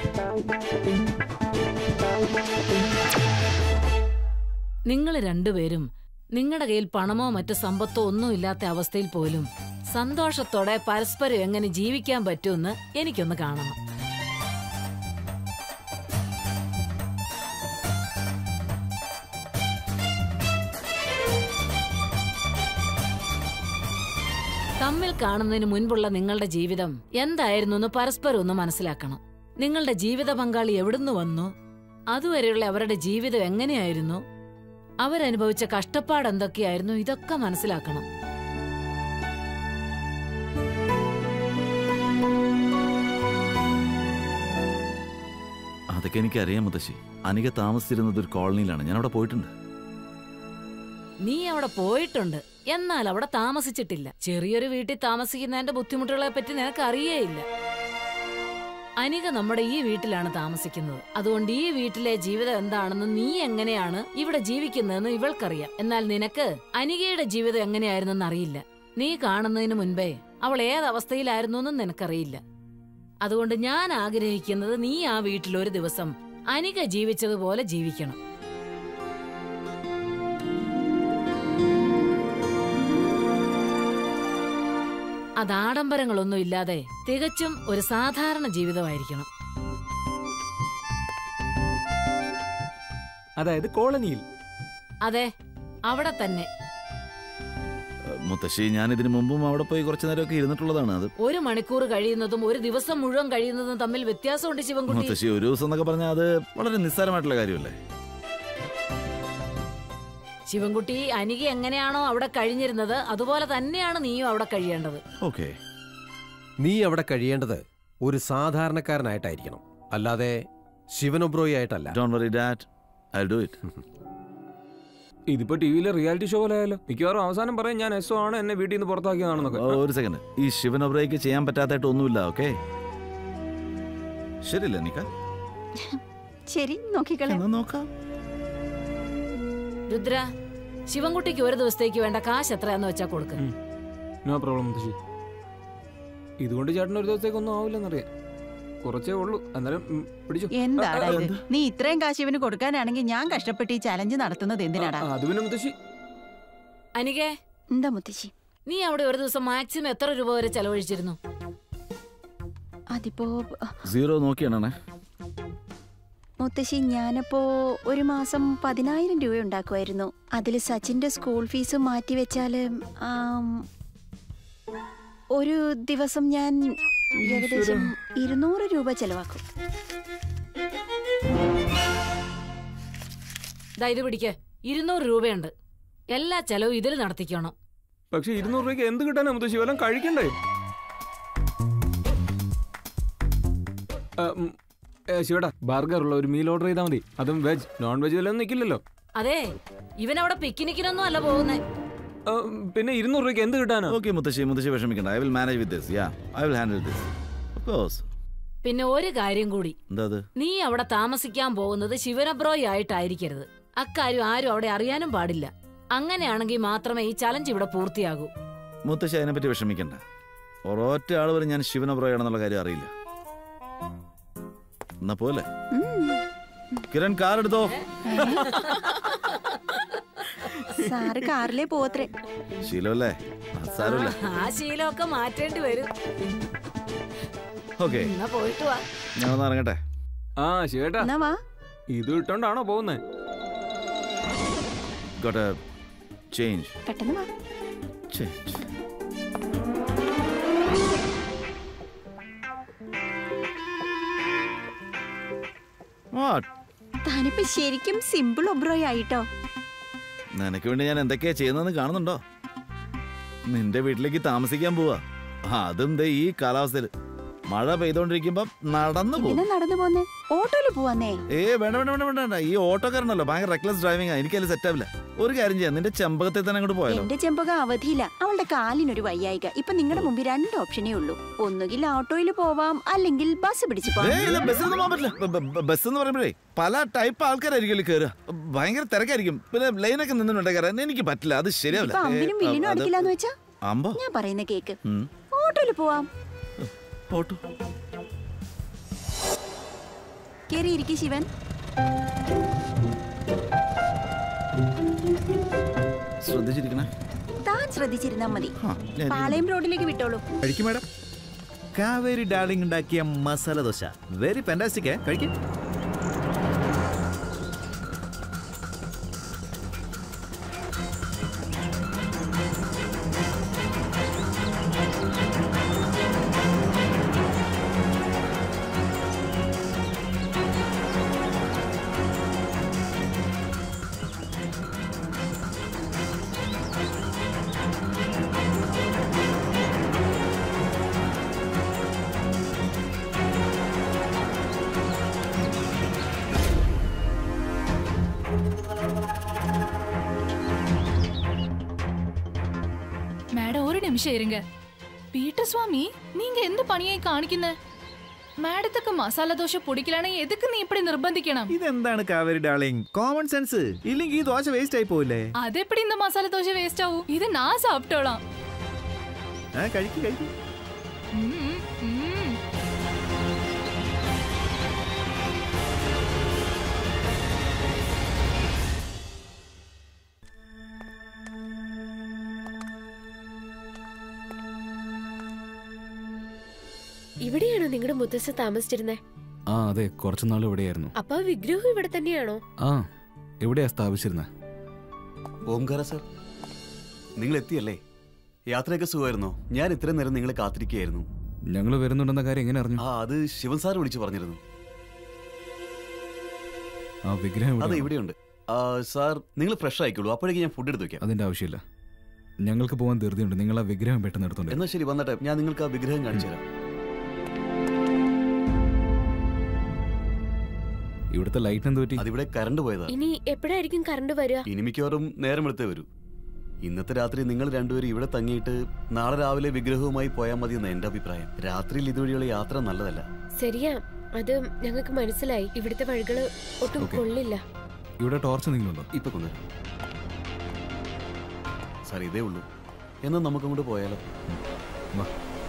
നിങ്ങൾ രണ്ടുപേരും നിങ്ങളുടെ കയ്യിൽ പണമോ മറ്റു സമ്പത്തോ ഒന്നും ഇല്ലാത്ത അവസ്ഥയിൽ പോലും സന്തോഷത്തോടെ പരസ്പരം എങ്ങനെ ജീവിക്കാൻ പറ്റുമെന്ന് എനിക്കൊന്ന് കാണണം തമ്മിൽ കാണുന്നതിന് മുൻപുള്ള നിങ്ങളുടെ ജീവിതം എന്തായിരുന്നു എന്ന് പരസ്പരം ഒന്ന് മനസ്സിലാക്കണം നിങ്ങളുടെ ജീവിത പങ്കാളി എവിടുന്ന് വന്നു അതുവരെയുള്ള അവരുടെ ജീവിതം എങ്ങനെയായിരുന്നു അവരനുഭവിച്ച കഷ്ടപ്പാട് എന്തൊക്കെയായിരുന്നു ഇതൊക്കെ മനസ്സിലാക്കണം അതൊക്കെ എനിക്കറിയാം മുത്തശ്ശി അനിക താമസിച്ചിരുന്നത് ഒരു കോളനിയിലാണ് ഞാൻ അവിടെ പോയിട്ടുണ്ട് നീ അവിടെ പോയിട്ടുണ്ട് എന്നാൽ അവിടെ താമസിച്ചിട്ടില്ല ചെറിയൊരു വീട്ടിൽ താമസിക്കുന്നതിന്റെ ബുദ്ധിമുട്ടുകളെ പറ്റി നിനക്ക് അറിയേയില്ല അനിക നമ്മുടെ ഈ വീട്ടിലാണ് താമസിക്കുന്നത് അതുകൊണ്ട് ഈ വീട്ടിലെ ജീവിതം എന്താണെന്ന് നീ എങ്ങനെയാണ് ഇവിടെ ജീവിക്കുന്നതെന്ന് ഇവൾക്കറിയാം എന്നാൽ നിനക്ക് അനികയുടെ ജീവിതം എങ്ങനെയായിരുന്നെന്ന് അറിയില്ല നീ കാണുന്നതിന് മുൻപേ അവൾ ഏതവസ്ഥയിലായിരുന്നു എന്നും നിനക്കറിയില്ല അതുകൊണ്ട് ഞാൻ ആഗ്രഹിക്കുന്നത് നീ ആ വീട്ടിൽ ഒരു ദിവസം അനിക ജീവിച്ചതുപോലെ ജീവിക്കണം അത് ആഡംബരങ്ങളൊന്നും ഇല്ലാതെ തികച്ചും ഒരു സാധാരണ ജീവിതമായിരിക്കണം അതായത് കോളനിയിൽ അതെ അവിടെ തന്നെ മുത്തശ്ശി ഞാൻ ഇതിനു മുമ്പും അവിടെ പോയി കുറച്ചു നേരമൊക്കെ ഇരുന്നിട്ടുള്ളതാണ് അത് ഒരു മണിക്കൂർ കഴിയുന്നതും ഒരു ദിവസം മുഴുവൻ കഴിയുന്നതും തമ്മിൽ വ്യത്യാസമുണ്ട് ശിവൻകുട്ടി മുത്തശ്ശി ഒരു ദിവസം എന്നൊക്കെ പറഞ്ഞാൽ അത് വളരെ നിസ്സാരമായിട്ടുള്ള കാര്യമല്ലേ ശിവൻകുട്ടി അനിക എങ്ങനെയാണോ അവിടെ കഴിഞ്ഞിരുന്നത് അതുപോലെ തന്നെയാണ് നീയും അവിടെ കഴിയേണ്ടത് ഓക്കെ നീ അവിടെ കഴിയേണ്ടത് ഒരു സാധാരണക്കാരനായിട്ടായിരിക്കണം അല്ലാതെ ശിവനൊബ്രോയി ആയിട്ടല്ല don't worry that I do it ഇതിപ്പോ ടിവിയിലെ റിയാലിറ്റി ഷോ പോലെ ആയാലോ മിക്കവാറും അവസാനം പറയും ഞാൻ എസ് ആണ് എന്നെ വീട്ടിൽ നിന്ന് പുറത്താക്കിയതാണെന്നൊക്കെ ഒരു സെക്കൻഡ് ഈ ശിവൻ ഒബ്രയ്ക്ക് ചെയ്യാൻ പറ്റാത്തായിട്ട് ഒന്നുമില്ല ഓക്കെ ശരിയല്ലേ നിക്ക ശരി നോക്കിക്കളെ എന്നാ നോക്കാം രുദ്ര ശിവൻകുട്ടിക്ക് ഒരു ദിവസത്തേക്ക് വേണ്ട കാശ് എത്രയാന്ന് വെച്ചാ കൊടുക്ക് നോ പ്രോബ്ലം മുത്തശ്ശി ഇതുകൊണ്ട് ചേട്ടൻ ഒരു ദിവസത്തേക്കൊന്നും ആവില്ലെന്നറിയാം കുറച്ചേ ഉള്ളൂ അന്നേരം ഉം, പിടിച്ചു എന്താടാ ആ, ആ, ഇത് നീ ഇത്രയും കാശ് ഇവന് കൊടുക്കാനാണെങ്കിൽ ഞാൻ കഷ്ടപ്പെട്ട് ഈ ചലഞ്ച് നടത്തുന്നത് എന്തിനാടാ ആ, അത് പിന്നെ മുത്തശ്ശി അനികേ എന്താ മുത്തശ്ശി നീ അവിടെ ഒരു ദിവസം മാക്സിമം എത്ര രൂപ വരെ ചെലവഴിച്ചിരുന്നു അതിപ്പോ സീറോ നോക്കിയാണേ മുത്തശ്ശി ഞാനപ്പോ ഒരു മാസം പതിനായിരം രൂപ ഉണ്ടാക്കുമായിരുന്നു അതിൽ സച്ചിന്റെ സ്കൂൾ ഫീസ് മാറ്റി വെച്ചാല് ആം, ഒരു ദിവസം ഞാൻ ഏകദേശം ഇരുന്നൂറ് രൂപ ചെലവാക്കും ദാ ഇത് പിടിക്ക് ഇരുന്നൂറ് രൂപയുണ്ട് എല്ലാ ചെലവും ഇതിൽ നടത്തിക്കണം പക്ഷെ ഇരുന്നൂറ് രൂപയ്ക്ക് എന്ത് കിട്ടാനാ മുത്തശ്ശി വല്ലതും കഴിക്കണ്ടേ ആ, ഉം, ഏ, ശിവടാ ബർഗർ ഉള്ള ഒരു മീൽ ഓർഡർ ചെയ്താൽ മതി അതും വെജ് നോൺ വെജ് വല്ലതും നിൽക്കില്ലല്ലോ അതെ ഇവനവിടെ പിക്നിക്കിനൊന്നും അല്ല പോകുന്നേ ആ, പിന്നെ ഇരുന്നൂറ് രൂപയ്ക്ക് എന്ത് കിട്ടാനാ ഓക്കെ മുത്തശ്ശി മുത്തശ്ശി വിഷമിക്കണ്ട I will manage with this yeah I will handle this of course പിന്നെ ഒരു കാര്യം കൂടി എന്താ അത് നീ അവിടെ താമസിക്കാൻ പോകുന്നത് ശിവനബ്രോയി ആയിട്ടായിരിക്കരുത് അക്കാര്യം ആരും അവിടെ അറിയാനും പാടില്ല അങ്ങനെയാണെങ്കിൽ മാത്രമേ ഈ ചലഞ്ച് ഇവിടെ പൂർത്തിയാകൂ മുത്തശ്ശി അതിനെപ്പറ്റി വിഷമിക്കണ്ട ഒരൊറ്റ ആൾ വരെ ഞാൻ ശിവനബ്രോയാണെന്നുള്ള കാര്യം അറിയില്ല എന്നാ പോലെ കിരൺ കാർ എടുത്തോ സാറ് കാറിലേ പോവത്രേ ശീലമല്ലേ അത് സാരമില്ല ആ ശീലമൊക്കെ മാറ്റേണ്ടി വരും ഓക്കെ എന്നാ പോയിട്ട് വാ ഞാൻ ഒന്ന് ഇറങ്ങട്ടെ ആ ശിവേട്ടാ എന്നാ വാ ഇത് ഇട്ടോണ്ടാണോ പോകുന്നത് ഗോട്ട് ചേഞ്ച് പെട്ടെന്ന് വാ ചേഞ്ച് വാട്ട് താനിപ്പോ ശരിക്കും സിമ്പിൾ ഒബ്രോയ് ആയിട്ടോ നിനക്ക് വേണ്ടി ഞാൻ എന്തൊക്കെയാ ചെയ്യുന്നതെന്ന് കാണുന്നുണ്ടോ നിന്റെ വീട്ടിലേക്ക് താമസിക്കാൻ പോവാ അതും ദേ ഈ കാലാവസ്ഥയിൽ മഴ പെയ്തോണ്ടിരിക്കുമ്പോ നടന്നു പോകും പിന്നെ നടന്നു പോന്നേ ഓട്ടോയില് പോവാന്നേ ഏ വേണ്ട വേണ്ട വേണ്ട വേണ്ട വേണ്ട ഈ ഓട്ടോക്കാരനല്ലോ ഭയങ്കര റെക്ലസ് ഡ്രൈവിംഗ് എനിക്കതിൽ സെറ്റ് ആവില്ല ഒരു കാര്യം ചെയ്യാം നിന്റെ ചെമ്പകത്തെ തന്നെ അങ്ങോട്ട് പോയാലോ എന്റെ ചെമ്പക അവധിയില്ല അവളുടെ കാലിനൊരു വയ്യായിക ഇപ്പൊ നിങ്ങളുടെ മുമ്പിൽ രണ്ട് ഓപ്ഷനേ ഉള്ളൂ ഒന്നുകിൽ ഓട്ടോയിൽ പോവാം അല്ലെങ്കിൽ ബസ് പിടിച്ച് പോവാം ഏയ്, ഇത് ബസ്സിലൊന്നും പോകാൻ പറ്റില്ല ബ- ബ- ബ- ബസ് എന്ന് പറയുമ്പോഴേ പല ടൈപ്പ് ആൾക്കാരായിരിക്കും കയറുക ഭയങ്കര തിരക്കായിരിക്കും പിന്നെ ലൈനൊക്കെ നിന്നുണ്ട് കയറാൻ എനിക്ക് പറ്റില്ല അത് ശരിയാവില്ല ഇപ്പൊ അമ്പിനും ഏ, വില്ലിനും അത് അടിക്കില്ലാന്ന് വെച്ചാ അമ്പോ ഞാൻ പറയുന്ന കേക്ക് ഉം. ഓട്ടോയിൽ പോവാം ഓട്ടോ കേറി ഇരിക്കും ശിവൻ ശ്രദ്ധിച്ചിരിക്കണേ താൻ ശ്രദ്ധിച്ചിരുന്നാ മതി ആ, ഞാൻ- പാളയം റോഡിലേക്ക് വിട്ടോളൂ കഴിക്കും മാഡം കാവേരി ഡാർലിംഗ് ഉണ്ടാക്കിയ മസാല ദോശ വെരി ഫാന്റാസ്റ്റിക് കഴിക്കും மேடம் ஒரு நிமிஷம் இருங்க பீட்டர் சுவாமி நீங்க எந்த பணியை காணிക്കുന്ന മാഡത്തൊക്കെ മസാല ദോശ പൊടിക്കലാണ് എതുക്ക് നീ ഇപ്പടി നിർബന്ധിക്കണം ഇതെന്താണ് കാവേരി ഡാർലിംഗ് കോമൺ സെൻസ് ഇല്ലെങ്കിൽ ഈ ദോശ വേസ്റ്റ് ആയി പോവില്ലേ അതെപ്പടി இந்த മസാല ദോശ വേസ്റ്റ് ആവും ഇത് ഞാൻ സാപ്പിട്ടോളാം ആ കഴിക്കും കഴിക്കും ഉം, ഉം. ഇവിടെയാണോ നിങ്ങളുടെ മുത്തശ്ശ താമസിച്ചിരുന്നേ ആ അതെ കുറച്ചു നാൾ ഇവിടെയായിരുന്നു അപ്പൊ ആ വിഗ്രഹം ഇവിടെ തന്നെയാണോ ആ എവിടെയാ സ്ഥാപിച്ചിരുന്നത് ഓംകാര സർ നിങ്ങൾ എത്തിയല്ലേ യാത്രയൊക്കെ സുഖമായിരുന്നോ ഞാൻ ഇത്രയും നേരം നിങ്ങളെ കാത്തിരിക്കുകയായിരുന്നു ഞങ്ങൾ വരുന്നുണ്ടെന്ന കാര്യം എങ്ങനെ അറിഞ്ഞു ആ അത് ശിവൻ സാർ വിളിച്ചു പറഞ്ഞിരുന്നു ആ വിഗ്രഹം അതെ എവിടെയാണ്? ഇവിടെയുണ്ട് ആ, സാർ നിങ്ങൾ ഫ്രഷ് ആയിക്കോളൂ അപ്പോഴേക്ക് ഞാൻ ഫുഡ് എടുത്ത് വെക്കാം അതിന്റെ ആവശ്യമില്ല ഞങ്ങൾക്ക് പോകാൻ ധൃതിയുണ്ട് നിങ്ങൾ ആ വിഗ്രഹം പെട്ടെന്ന് എടുത്തോണ്ട് എന്നാ ശരി വന്നട്ടെ ഞാൻ നിങ്ങൾക്ക് ആ വിഗ്രഹം കാണിച്ചു തരാം ഇവിടുത്തെ ലൈറ്റ് എന്ത് പറ്റി അതിവിടെ കറണ്ട് പോയതാ ഇനി എപ്പോഴായിരിക്കും കറണ്ട് വരിക ഇനി മിക്കവാറും നേരം എടുത്തേ വരൂ ഇന്നത്തെ രാത്രി നിങ്ങൾ രണ്ടുപേരും ഇവിടെ തങ്ങിയിട്ട് നാളെ രാവിലെ വിഗ്രഹവുമായി പോയാൽ മതി എന്ന് എന്റെ അഭിപ്രായം രാത്രിയിൽ ഇതുവഴിയുള്ള യാത്ര നല്ലതല്ല ശരിയാ അത് ഞങ്ങൾക്ക് മനസ്സിലായി ഇവിടുത്തെ വഴികള് ഒട്ടും ഓക്കേ. കൊള്ളില്ല ഇവിടെ ടോർച്ച് എന്തെങ്കിലും ഉണ്ടോ ഇപ്പൊ കൊണ്ടുവരാം സാർ ഇതേ ഉള്ളൂ എന്നാൽ നമുക്കങ്ങോട്ട് പോയാലോ വാ.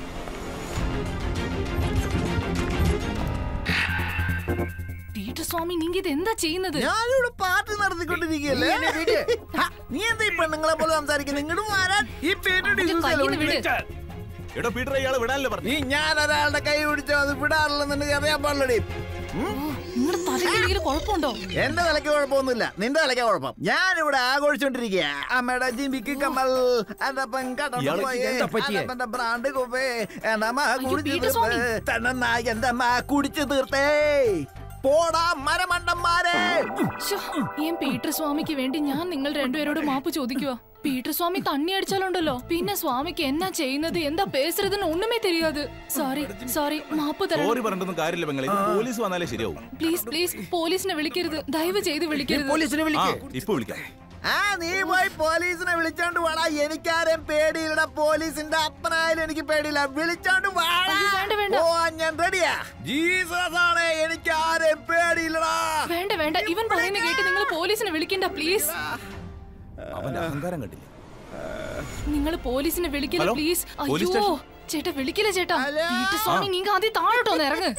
പീറ്റർ സ്വാമി നീങ്ക ഇത് എന്താ ചെയ്യുന്നത് ഞാനിവിടെ പാർട്ടി നടത്തിക്കൊണ്ടിരിക്കുകയല്ലേ ഹ, നീ എന്താ ഈ പെണ്ണുങ്ങളെ പോലെ സംസാരിക്കുന്നത് ഇങ്ങോട്ട് വരാൻ ഈ പേര് അവന്റെ കയ്യിന്ന് വിട്. എടാ പീറ്റർ ഇയാളെ വിടാനല്ലേ പറഞ്ഞു നീ ഞാൻ ഒരാളുടെ കൈ പിടിച്ചോ അത് വിടാറില്ലെന്നുണ്ടെങ്കിൽ അറിയാൻ പാടില്ലടി നിങ്ങളുടെ തലയ്ക്ക് കുഴപ്പമുണ്ടോ എന്റെ തലയ്ക്ക് കുഴപ്പമൊന്നുമില്ല നിന്റെ തലയ്ക്ക് കുഴപ്പം ഞാനിവിടെ ആഘോഷിച്ചോണ്ടിരിക്കുക അമ്മയുടെ ജിമ്മിക്ക് കമ്മൽ എന്റെ പെങ്കട ഇയാൾക്ക് ഇതെന്താ പറ്റിയേ? എന്റെ ബ്രാൻഡ് കുപ്പേ എന്റെ അമ്മ കുടിച്ചു പീറ്റർ സ്വാമി. തീർത്ത് തന്നെ എന്റെ അമ്മ കുടിച്ചു തീർത്തേ പോടാ മരമണ്ടന്മാരെ ശ്ശോ, ഈ പീറ്റർ സ്വാമിക്ക് വേണ്ടി ഞാൻ നിങ്ങൾ രണ്ടുപേരോട് മാപ്പ് ചോദിക്കുക പീറ്റർ സ്വാമി തണ്ണി അടിച്ചാലുണ്ടല്ലോ പിന്നെ സ്വാമിക്ക് എന്നാ ചെയ്യുന്നത് എന്താ പേசுறதுன்னு ഒന്നുമേ தெரியாது സോറി സോറി മാപ്പ് സോറി തരണം പറഞ്ഞിട്ടൊന്നും കാര്യമില്ല പെങ്ങളെ ഇത് പോലീസ് വന്നാലേ ശരിയാവും പ്ലീസ് പ്ലീസ് പോലീസിനെ വിളിക്കരുത് ദയവ് ചെയ്ത് വിളിക്കരുത് പോലീസിനെ ആ വിളിക്ക് ഇപ്പൊ വിളിക്കാം ആ നീ പോയി പോലീസിനെ വിളിച്ചോണ്ട് വാടാ എനിക്കാരെയും പേടിയില്ലടാ പോലീസിന്റെ അപ്പനായാലും എനിക്ക് പേടിയില്ല വിളിച്ചോണ്ട് വാടാ അയ്യോ, വേണ്ട, വേണ്ട. ഓ ഞാൻ റെഡിയാ ജീസസ് ആണ് എനിക്ക് ആരെയും പേടിയില്ലടാ വേണ്ട വേണ്ട ഇവൻ പറയുന്ന കേട്ട് നിങ്ങൾ പോലീസിനെ വിളിക്കണ്ട പ്ലീസ് അവന്റെ അഹങ്കാരം കണ്ടില്ലേ നിങ്ങൾ പോലീസിനെ വിളിക്കില്ല ഹലോ? പ്ലീസ് പോലീസ് അയ്യോ സ്റ്റേഷൻ? ചേട്ടാ വിളിക്കില്ല ചേട്ടാ ഹലോ? പീറ്റർ സ്വാമി നീങ്ക ആദ്യം താഴോട്ടൊന്ന് ഇറങ്ങ്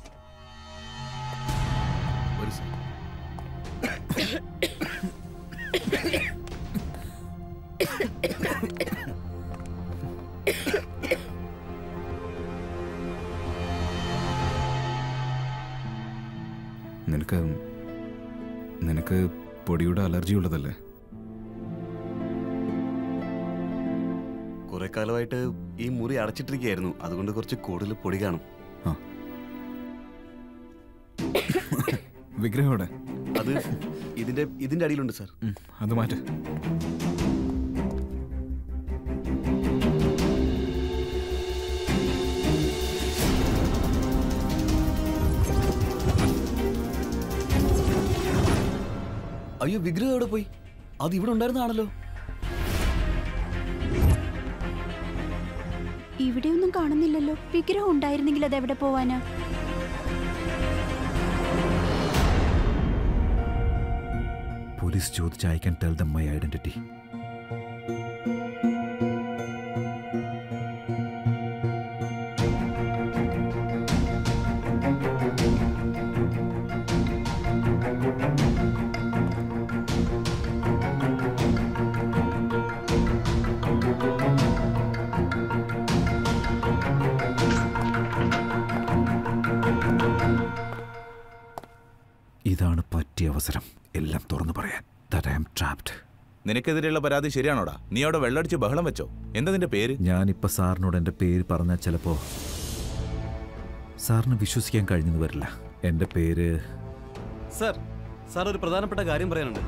ഒരു സെ- നിനക്ക് നിനക്ക് പൊടിയുടെ അലർജി ഉള്ളതല്ലേ കുറെ കാലമായിട്ട് ഈ മുറി അടച്ചിട്ടിരിക്കുകയായിരുന്നു അതുകൊണ്ട് കുറച്ച് കൂടുതൽ പൊടി കാണും വിഗ്രഹം എവിടെ അത് ഇതിന്റെ ഇതിന്റെ അടിയിലുണ്ട് സാർ ഉം, അത് മാറ്റ് അയ്യോ വിഗ്രഹം എവിടെ പോയി അത് ഇവിടെ ഉണ്ടായിരുന്നാണല്ലോ ഇവിടെയൊന്നും കാണുന്നില്ലല്ലോ വിഗ്രഹം ഉണ്ടായിരുന്നെങ്കിൽ അത് എവിടെ പോവാനാ പോലീസ് ചോദിച്ച് I can tell them my identity ഇതാണ് പറ്റിയ അവസരം എല്ലാം തുറന്നു പറയാൻ ദാറ്റ് ഐ ആം ട്രാപ്ഡ് നിനക്കെതിരെയുള്ള പരാതി ശരിയാണോടാ നീ അവിടെ വെള്ളടിച്ച് ബഹളം വെച്ചോ എന്താ നിന്റെ പേര് ഞാനിപ്പോ സാറിനോട് എൻ്റെ പേര് പറഞ്ഞാൽ ചിലപ്പോ സാറിന് വിശ്വസിക്കാൻ കഴിഞ്ഞെന്ന് വരില്ല എൻ്റെ പേര് സാർ സാർ ഒരു പ്രധാനപ്പെട്ട കാര്യം പറയാനുണ്ട്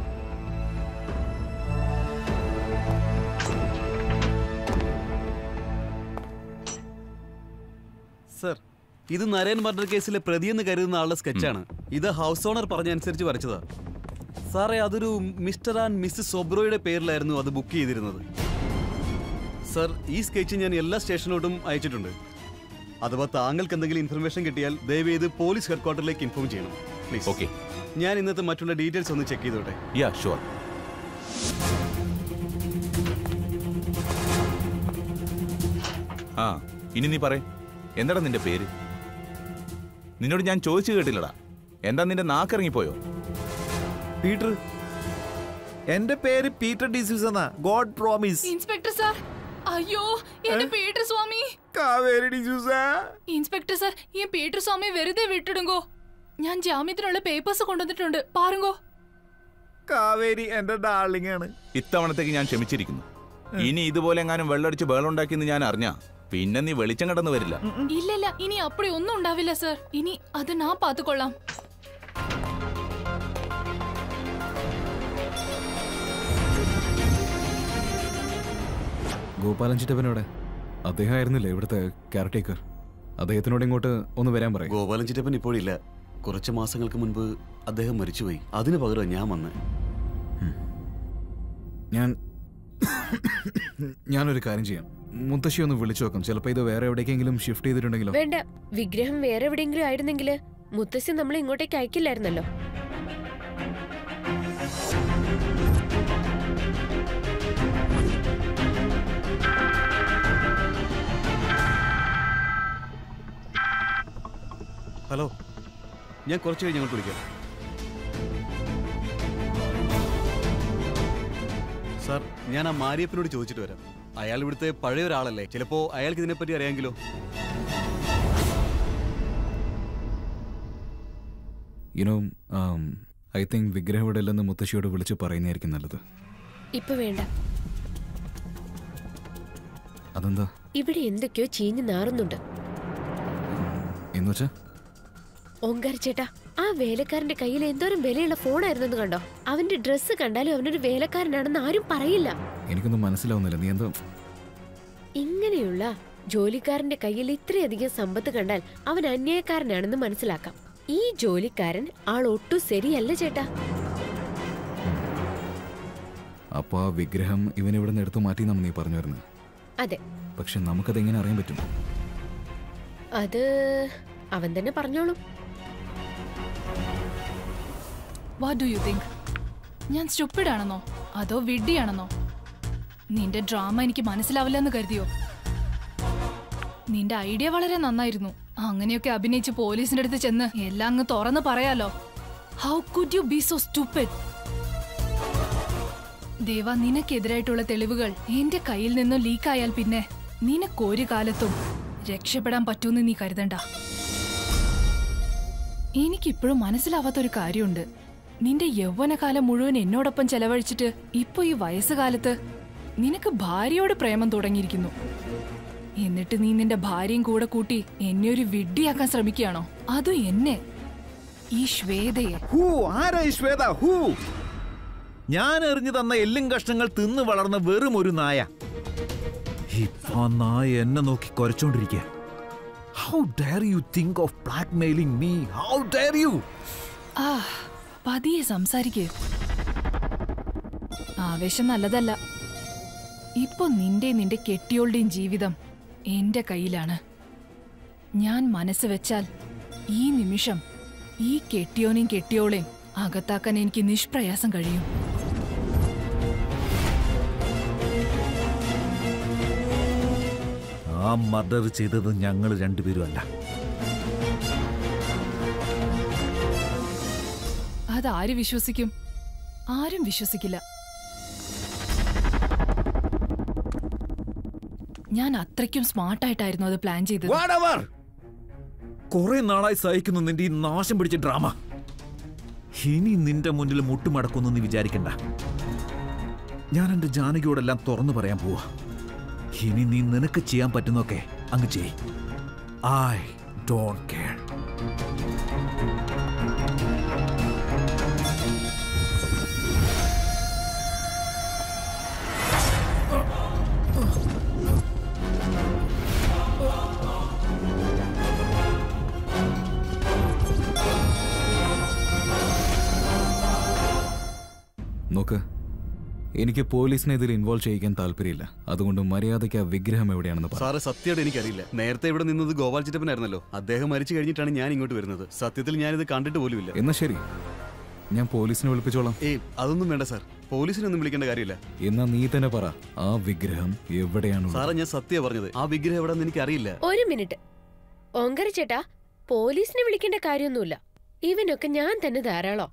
സർ ഇത് നരേൻ മർഡർ കേസിലെ പ്രതിയെന്ന് കരുതുന്ന ആളുടെ സ്കെച്ചാണ് ഇത് ഹൗസ് ഓണർ പറഞ്ഞ അനുസരിച്ച് വരച്ചതാ സാറേ അതൊരു മിസ്റ്റർ ആൻഡ് മിസ്സസ് ഒബ്രോയുടെ പേരിലായിരുന്നു അത് ബുക്ക് ചെയ്തിരുന്നത് സർ ഈ സ്കെച്ച് ഞാൻ എല്ലാ സ്റ്റേഷനിലോട്ടും അയച്ചിട്ടുണ്ട് അഥവാ താങ്കൾക്ക് എന്തെങ്കിലും ഇൻഫർമേഷൻ കിട്ടിയാൽ ദയവേത് പോലീസ് ഹെഡ്ക്വാർട്ടറിലേക്ക് ഇൻഫോം ചെയ്യണം പ്ലീസ് ഓക്കെ ഞാൻ ഇന്നത്തെ മറ്റുള്ള ഡീറ്റെയിൽസ് ഒന്ന് ചെക്ക് ചെയ്തോട്ടെ യാ ഷുവർ ആ ഇനി നീ പറ എന്താടാ നിന്റെ പേര് നിന്നോട് ഞാൻ ചോദിച്ചു കേട്ടില്ലടാ എന്താ നിന്റെ നാക്കിറങ്ങിപ്പോയോ പീറ്റർ എൻ്റെ പേര് പീറ്റർ ഡിസൂസ് എന്നാ ഗോഡ് പ്രോമിസ് ഇൻസ്പെക്ടർ സാർ അയ്യോ എന്റെ Peter Swami Kaveri D'Souza inspector sir ഈ പീറ്റർ സ്വാമി വെറുതെ വിട്ടിടുങ്കോ ഞാൻ ജാമ്യത്തിനുള്ള പേപ്പേഴ്സ് കൊണ്ടുവന്നിട്ടുണ്ട് പാരുങ്കോ കാവേരി എന്റെ ഡാർലിംഗ് ആണ് ഇത്തവണത്തേക്ക് ഞാൻ ക്ഷമിച്ചിരിക്കുന്നു ഇനി ഇതുപോലെ എങ്ങാനും വെള്ളടിച്ച് ബേളുണ്ടാക്കിയെന്ന് ഞാൻ അറിഞ്ഞ പിന്നെ നീ വെളിച്ചം കടന്നു വരില്ല ഇല്ലല്ല ഇനി അപ്പടി ഒന്നും ഉണ്ടാവില്ല സാർ ഇനി അത് ഞാൻ പാത്തുകൊള്ളാം ഗോപാലൻ ചിറ്റപ്പനോടെ അദ്ദേഹം ആയിരുന്നില്ലേ ഇവിടുത്തെ കെയർടേക്കർ അദ്ദേഹത്തിനോട് ഇങ്ങോട്ട് ഒന്ന് വരാൻ പറയും ഗോപാലൻ ചിറ്റപ്പൻ ഇപ്പോഴില്ല കുറച്ച് മാസങ്ങൾക്ക് മുൻപ് അദ്ദേഹം മരിച്ചുപോയി അതിന് പകരം ഞാൻ വന്ന് ഞാൻ ഞാനൊരു കാര്യം ചെയ്യാം മുത്തശ്ശി ഒന്ന് വിളിച്ചു നോക്കാം ചിലപ്പോൾ ഇത് വേറെ എവിടേക്കെങ്കിലും ഷിഫ്റ്റ് ചെയ്തിട്ടുണ്ടെങ്കിലോ വേണ്ട വിഗ്രഹം വേറെ എവിടെയെങ്കിലും ആയിരുന്നെങ്കില് മുത്തശ്ശി നമ്മളെ ഇങ്ങോട്ടേക്ക് അയക്കില്ലായിരുന്നല്ലോ ഹലോ ഞാൻ കുറച്ച് കഴിഞ്ഞ് അങ്ങോട്ട് വിളിക്കാം സാർ ഞാൻ ആ മാരിയപ്പനോട് ചോദിച്ചിട്ട് വരാം അയാൾ ഇവിടുത്തെ പഴയ ഒരാളല്ലേ ചിലപ്പോ അയാൾക്ക് ഇതിനെപ്പറ്റി അറിയാമെങ്കിലോ യുനോ ഐ തിങ്ക് വിഗ്രഹം ഇവിടെ ഇല്ലെന്ന് മുത്തശ്ശിയോട് വിളിച്ച് പറയുന്നതായിരിക്കും നല്ലത് ഇപ്പൊ വേണ്ട അതെന്താ ഇവിടെ എന്തൊക്കെയോ ചീഞ്ഞു നാറുന്നുണ്ട് എന്ന് വെച്ചാ ഓങ്കാർ ചേട്ടാ ആ വേലക്കാരന്റെ കയ്യിൽ എന്തോരം വിലയുള്ള ഫോണായിരുന്നെന്ന് കണ്ടോ അവന്റെ ഡ്രസ്സ് കണ്ടാലും അവനൊരു വേലക്കാരനാണെന്ന് ആരും പറയില്ല എനിക്കൊന്നും മനസ്സിലാവുന്നില്ല നീ എന്താ ഇങ്ങനെയുള്ള ജോലിക്കാരന്റെ കയ്യിൽ ഇത്രയധികം സമ്പത്ത് കണ്ടാൽ അവൻ അന്യായക്കാരനാണെന്ന് മനസ്സിലാക്കാം ഈ ജോലിക്കാരൻ ആൾ ഒട്ടും ശരിയല്ല ചേട്ടാ അപ്പോൾ ആ വിഗ്രഹം ഇവൻ ഇവിടെ നിന്ന് എടുത്തു മാറ്റി എന്നാണ് നീ പറഞ്ഞു വരുന്നത് അതെ പക്ഷെ നമുക്കത് എങ്ങനെ അറിയാൻ പറ്റും അത് അവൻ തന്നെ പറഞ്ഞോളും വാട്ട് ഡു യു തിങ്ക് ഞാൻ സ്റ്റുപ്പിഡ് ആണെന്നോ അതോ വിഡ്ഢിയാണെന്നോ നിന്റെ ഡ്രാമ എനിക്ക് മനസ്സിലാവില്ലെന്ന് കരുതിയോ നിന്റെ ഐഡിയ വളരെ നന്നായിരുന്നു അങ്ങനെയൊക്കെ അഭിനയിച്ച് പോലീസിന്റെ അടുത്ത് ചെന്ന് എല്ലാം അങ്ങ് തുറന്ന് പറയാലോ how could you be so stupid Deva നിനക്കെതിരായിട്ടുള്ള തെളിവുകൾ എന്റെ കയ്യിൽ നിന്നും ലീക്കായാൽ പിന്നെ നിനക്കൊരു കാലത്തും രക്ഷപ്പെടാൻ പറ്റൂന്ന് നീ കരുതണ്ട എനിക്കിപ്പോഴും മനസ്സിലാവാത്തൊരു കാര്യമുണ്ട് നിന്റെ യൗവനകാലം മുഴുവൻ എന്നോടൊപ്പം ചെലവഴിച്ചിട്ട് ഇപ്പൊ ഈ വയസ്സുകാലത്ത് നിനക്ക് ഭാര്യയോട് പ്രേമം തുടങ്ങിയിരിക്കുന്നു എന്നിട്ട് നീ നിന്റെ ഭാര്യയും കൂടെ കൂട്ടി എന്നെ ഒരു വിഡ്ഢിയാക്കാൻ ശ്രമിക്കുകയാണോ അതും എന്നെ ഈ ശ്വേതയെ ഹൂ ആരാ ഈ ശ്വേത ഹൂ ഞാൻ എറിഞ്ഞു തന്ന എല്ലും കഷ്ണങ്ങൾ തിന്ന് വളർന്ന വെറും ഒരു നായ ഇപ്പൊ ആ നായ എന്നെ നോക്കി കുരച്ചോണ്ടിരിക്കുക how dare you think of blackmailing me how dare you ആ പതിയെ സംസാരിക്കേ ആവേശം നല്ലതല്ല ഇപ്പൊ നിന്റെ നിന്റെ കെട്ടിയോളുടെയും ജീവിതം എന്റെ കയ്യിലാണ് ഞാൻ മനസ്സ് വെച്ചാൽ ഈ നിമിഷം ഈ കെട്ടിയോനെയും കെട്ടിയോളെയും അകത്താക്കാൻ എനിക്ക് നിഷ്പ്രയാസം കഴിയും ആ മർഡർ ചെയ്തത് ഞങ്ങൾ രണ്ടുപേരും അല്ല അതാര് വിശ്വസിക്കും ആരും വിശ്വസിക്കില്ല ഞാൻ അത്രയ്ക്കും സ്മാർട്ടായിട്ടായിരുന്നു അത് പ്ലാൻ ചെയ്തത് Whatever. കുറെ നാളായി സഹിക്കുന്നു നിന്റെ ഈ നാശം പിടിച്ച ഡ്രാമ ഇനി നിന്റെ മുന്നിൽ മുട്ടുമടക്കുന്നു നീ വിചാരിക്കണ്ട ഞാൻ എന്റെ ജാനകിയോടെല്ലാം തുറന്നു പറയാൻ പോവാ ഇനി നീ നിനക്ക് ചെയ്യാൻ പറ്റുന്നൊക്കെ അങ്ങ് ചെയ് ഐ ഡോണ്ട് കെയർ നോക്ക് എനിക്ക് പോലീസിനെ ഇതിൽ ഇൻവോൾവ് ചെയ്യിക്കാൻ താല്പര്യമില്ല അതുകൊണ്ട് മര്യാദയ്ക്ക് ആ വിഗ്രഹം എവിടെയാണെന്ന് പറ സാറ് സത്യമായിട്ട് എനിക്കറിയില്ല നേരത്തെ ഇവിടെ നിന്നത് ഗോപാൽ ചിറ്റപ്പനായിരുന്നല്ലോ അദ്ദേഹം മരിച്ചു കഴിഞ്ഞിട്ടാണ് ഞാൻ ഇങ്ങോട്ട് വരുന്നത് സത്യത്തിൽ ഞാനിത് കണ്ടിട്ട് പോലുമില്ല എന്നാ ശരി ഞാൻ പോലീസിനെ വിളിപ്പിച്ചോളാം ഏയ് അതൊന്നും വേണ്ട സാർ പോലീസിനൊന്നും വിളിക്കേണ്ട കാര്യമില്ല എന്നാ നീ തന്നെ പറ ആ വിഗ്രഹം എവിടെയാണ് സാറേ ഞാൻ സത്യ പറഞ്ഞത് ആ വിഗ്രഹം എവിടെ എനിക്ക് അറിയില്ല ഒരു മിനിറ്റ് ഓങ്കര ചേട്ടാ പോലീസിനെ വിളിക്കേണ്ട കാര്യമൊന്നുമില്ല ഇവനൊക്കെ ഞാൻ തന്നെ ധാരാളം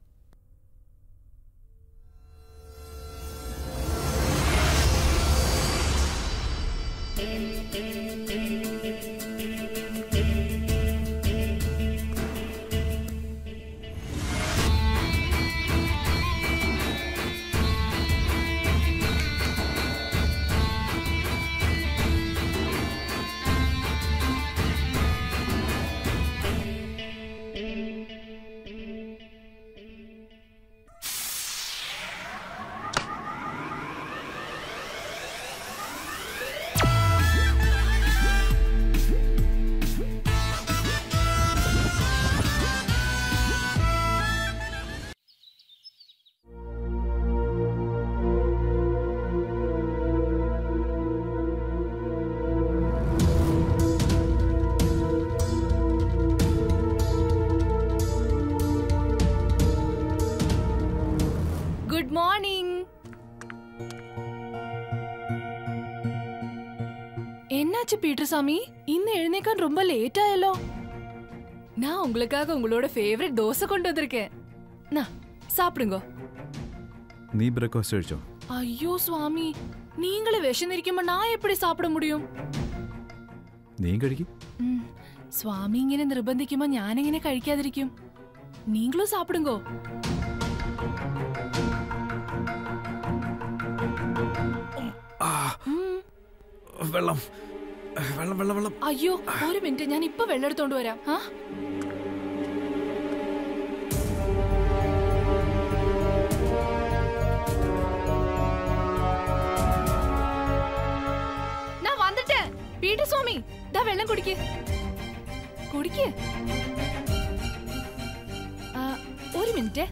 பீட்டர் சாமி இன்னும் எழுநேக்கான் ரொம்ப லேட் ஆயല്ലോ நான் உங்களுக்காக உங்களோட ஃபேவரட் தோசை கொண்டு வந்திருக்கேன் நான் சாப்பிடுங்க നീ ബ്രേക്ക്ഫാസ്റ്റ് കഴിച്ചോ ஐயோ சுவாமி நீங்களே വിശന്നിരിക്കുമ്പോ நான் எப்படி சாப்பிட முடியும் നീ കഴിക്കും ഉം, സ്വാമി ഇങ്ങനെ നിർബന്ധിക്കുമ്പോ ഞാനെങ്ങനെ കഴിക്കാതിരിക്കും നീങ്ങളും സാപ്പിടുങ്കോ വെള്ളം വെള്ളം വെള്ളം വെള്ളം അയ്യോ ഒരു മിനിറ്റ് ഞാൻ ഇപ്പൊ വെള്ളം എടുത്തോണ്ട് വരാം ആ ഞാൻ വന്നിട്ട് പീട്ടർ സ്വാമി ദാ വെള്ളം കുടിക്ക് കുടിക്ക് ആ, ഒരു മിനിറ്റ്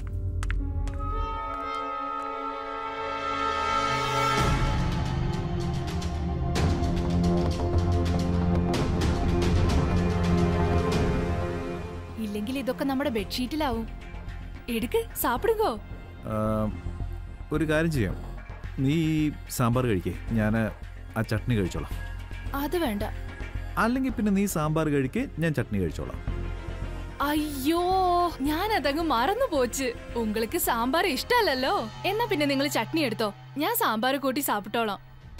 ഇല്ലെങ്കിൽ ഇതൊക്കെ നമ്മുടെ ബെഡ്ഷീറ്റിലാവും എടുക്ക് സാപ്പിടുങ്കോ ആ, ഒരു കാര്യം ചെയ്യാം നീ ഈ സാമ്പാർ കഴിക്കേ ഞാൻ ആ ചട്നി കഴിച്ചോളാം അത് വേണ്ട അല്ലെങ്കിൽ പിന്നെ നീ സാമ്പാർ കഴിക്കേ ഞാൻ ചട്നി കഴിച്ചോളാം അയ്യോ ഞാൻ അതങ്ങ് മറന്നു പോച്ച് ഉങ്ങൾക്ക് സാമ്പാർ ഇഷ്ടമല്ലല്ലോ എന്നാ പിന്നെ നിങ്ങൾ ചട്നി എടുത്തോ ഞാൻ സാമ്പാർ കൂട്ടി സാപ്പിട്ടോളാം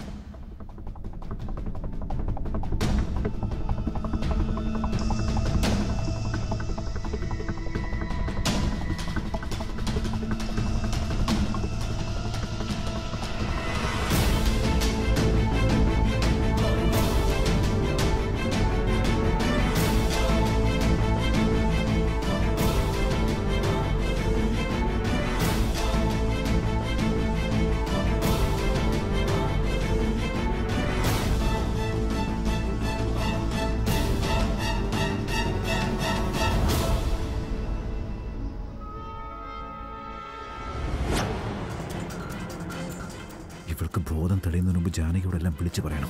ഇവൾക്ക് ബോധം തെളിയുന്നതിന് മുമ്പ് ജാനകിയോട് എല്ലാം വിളിച്ചു പറയണം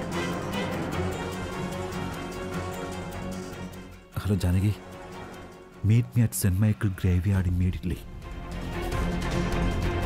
hello Janaki meet me at saint Michael graveyard immediately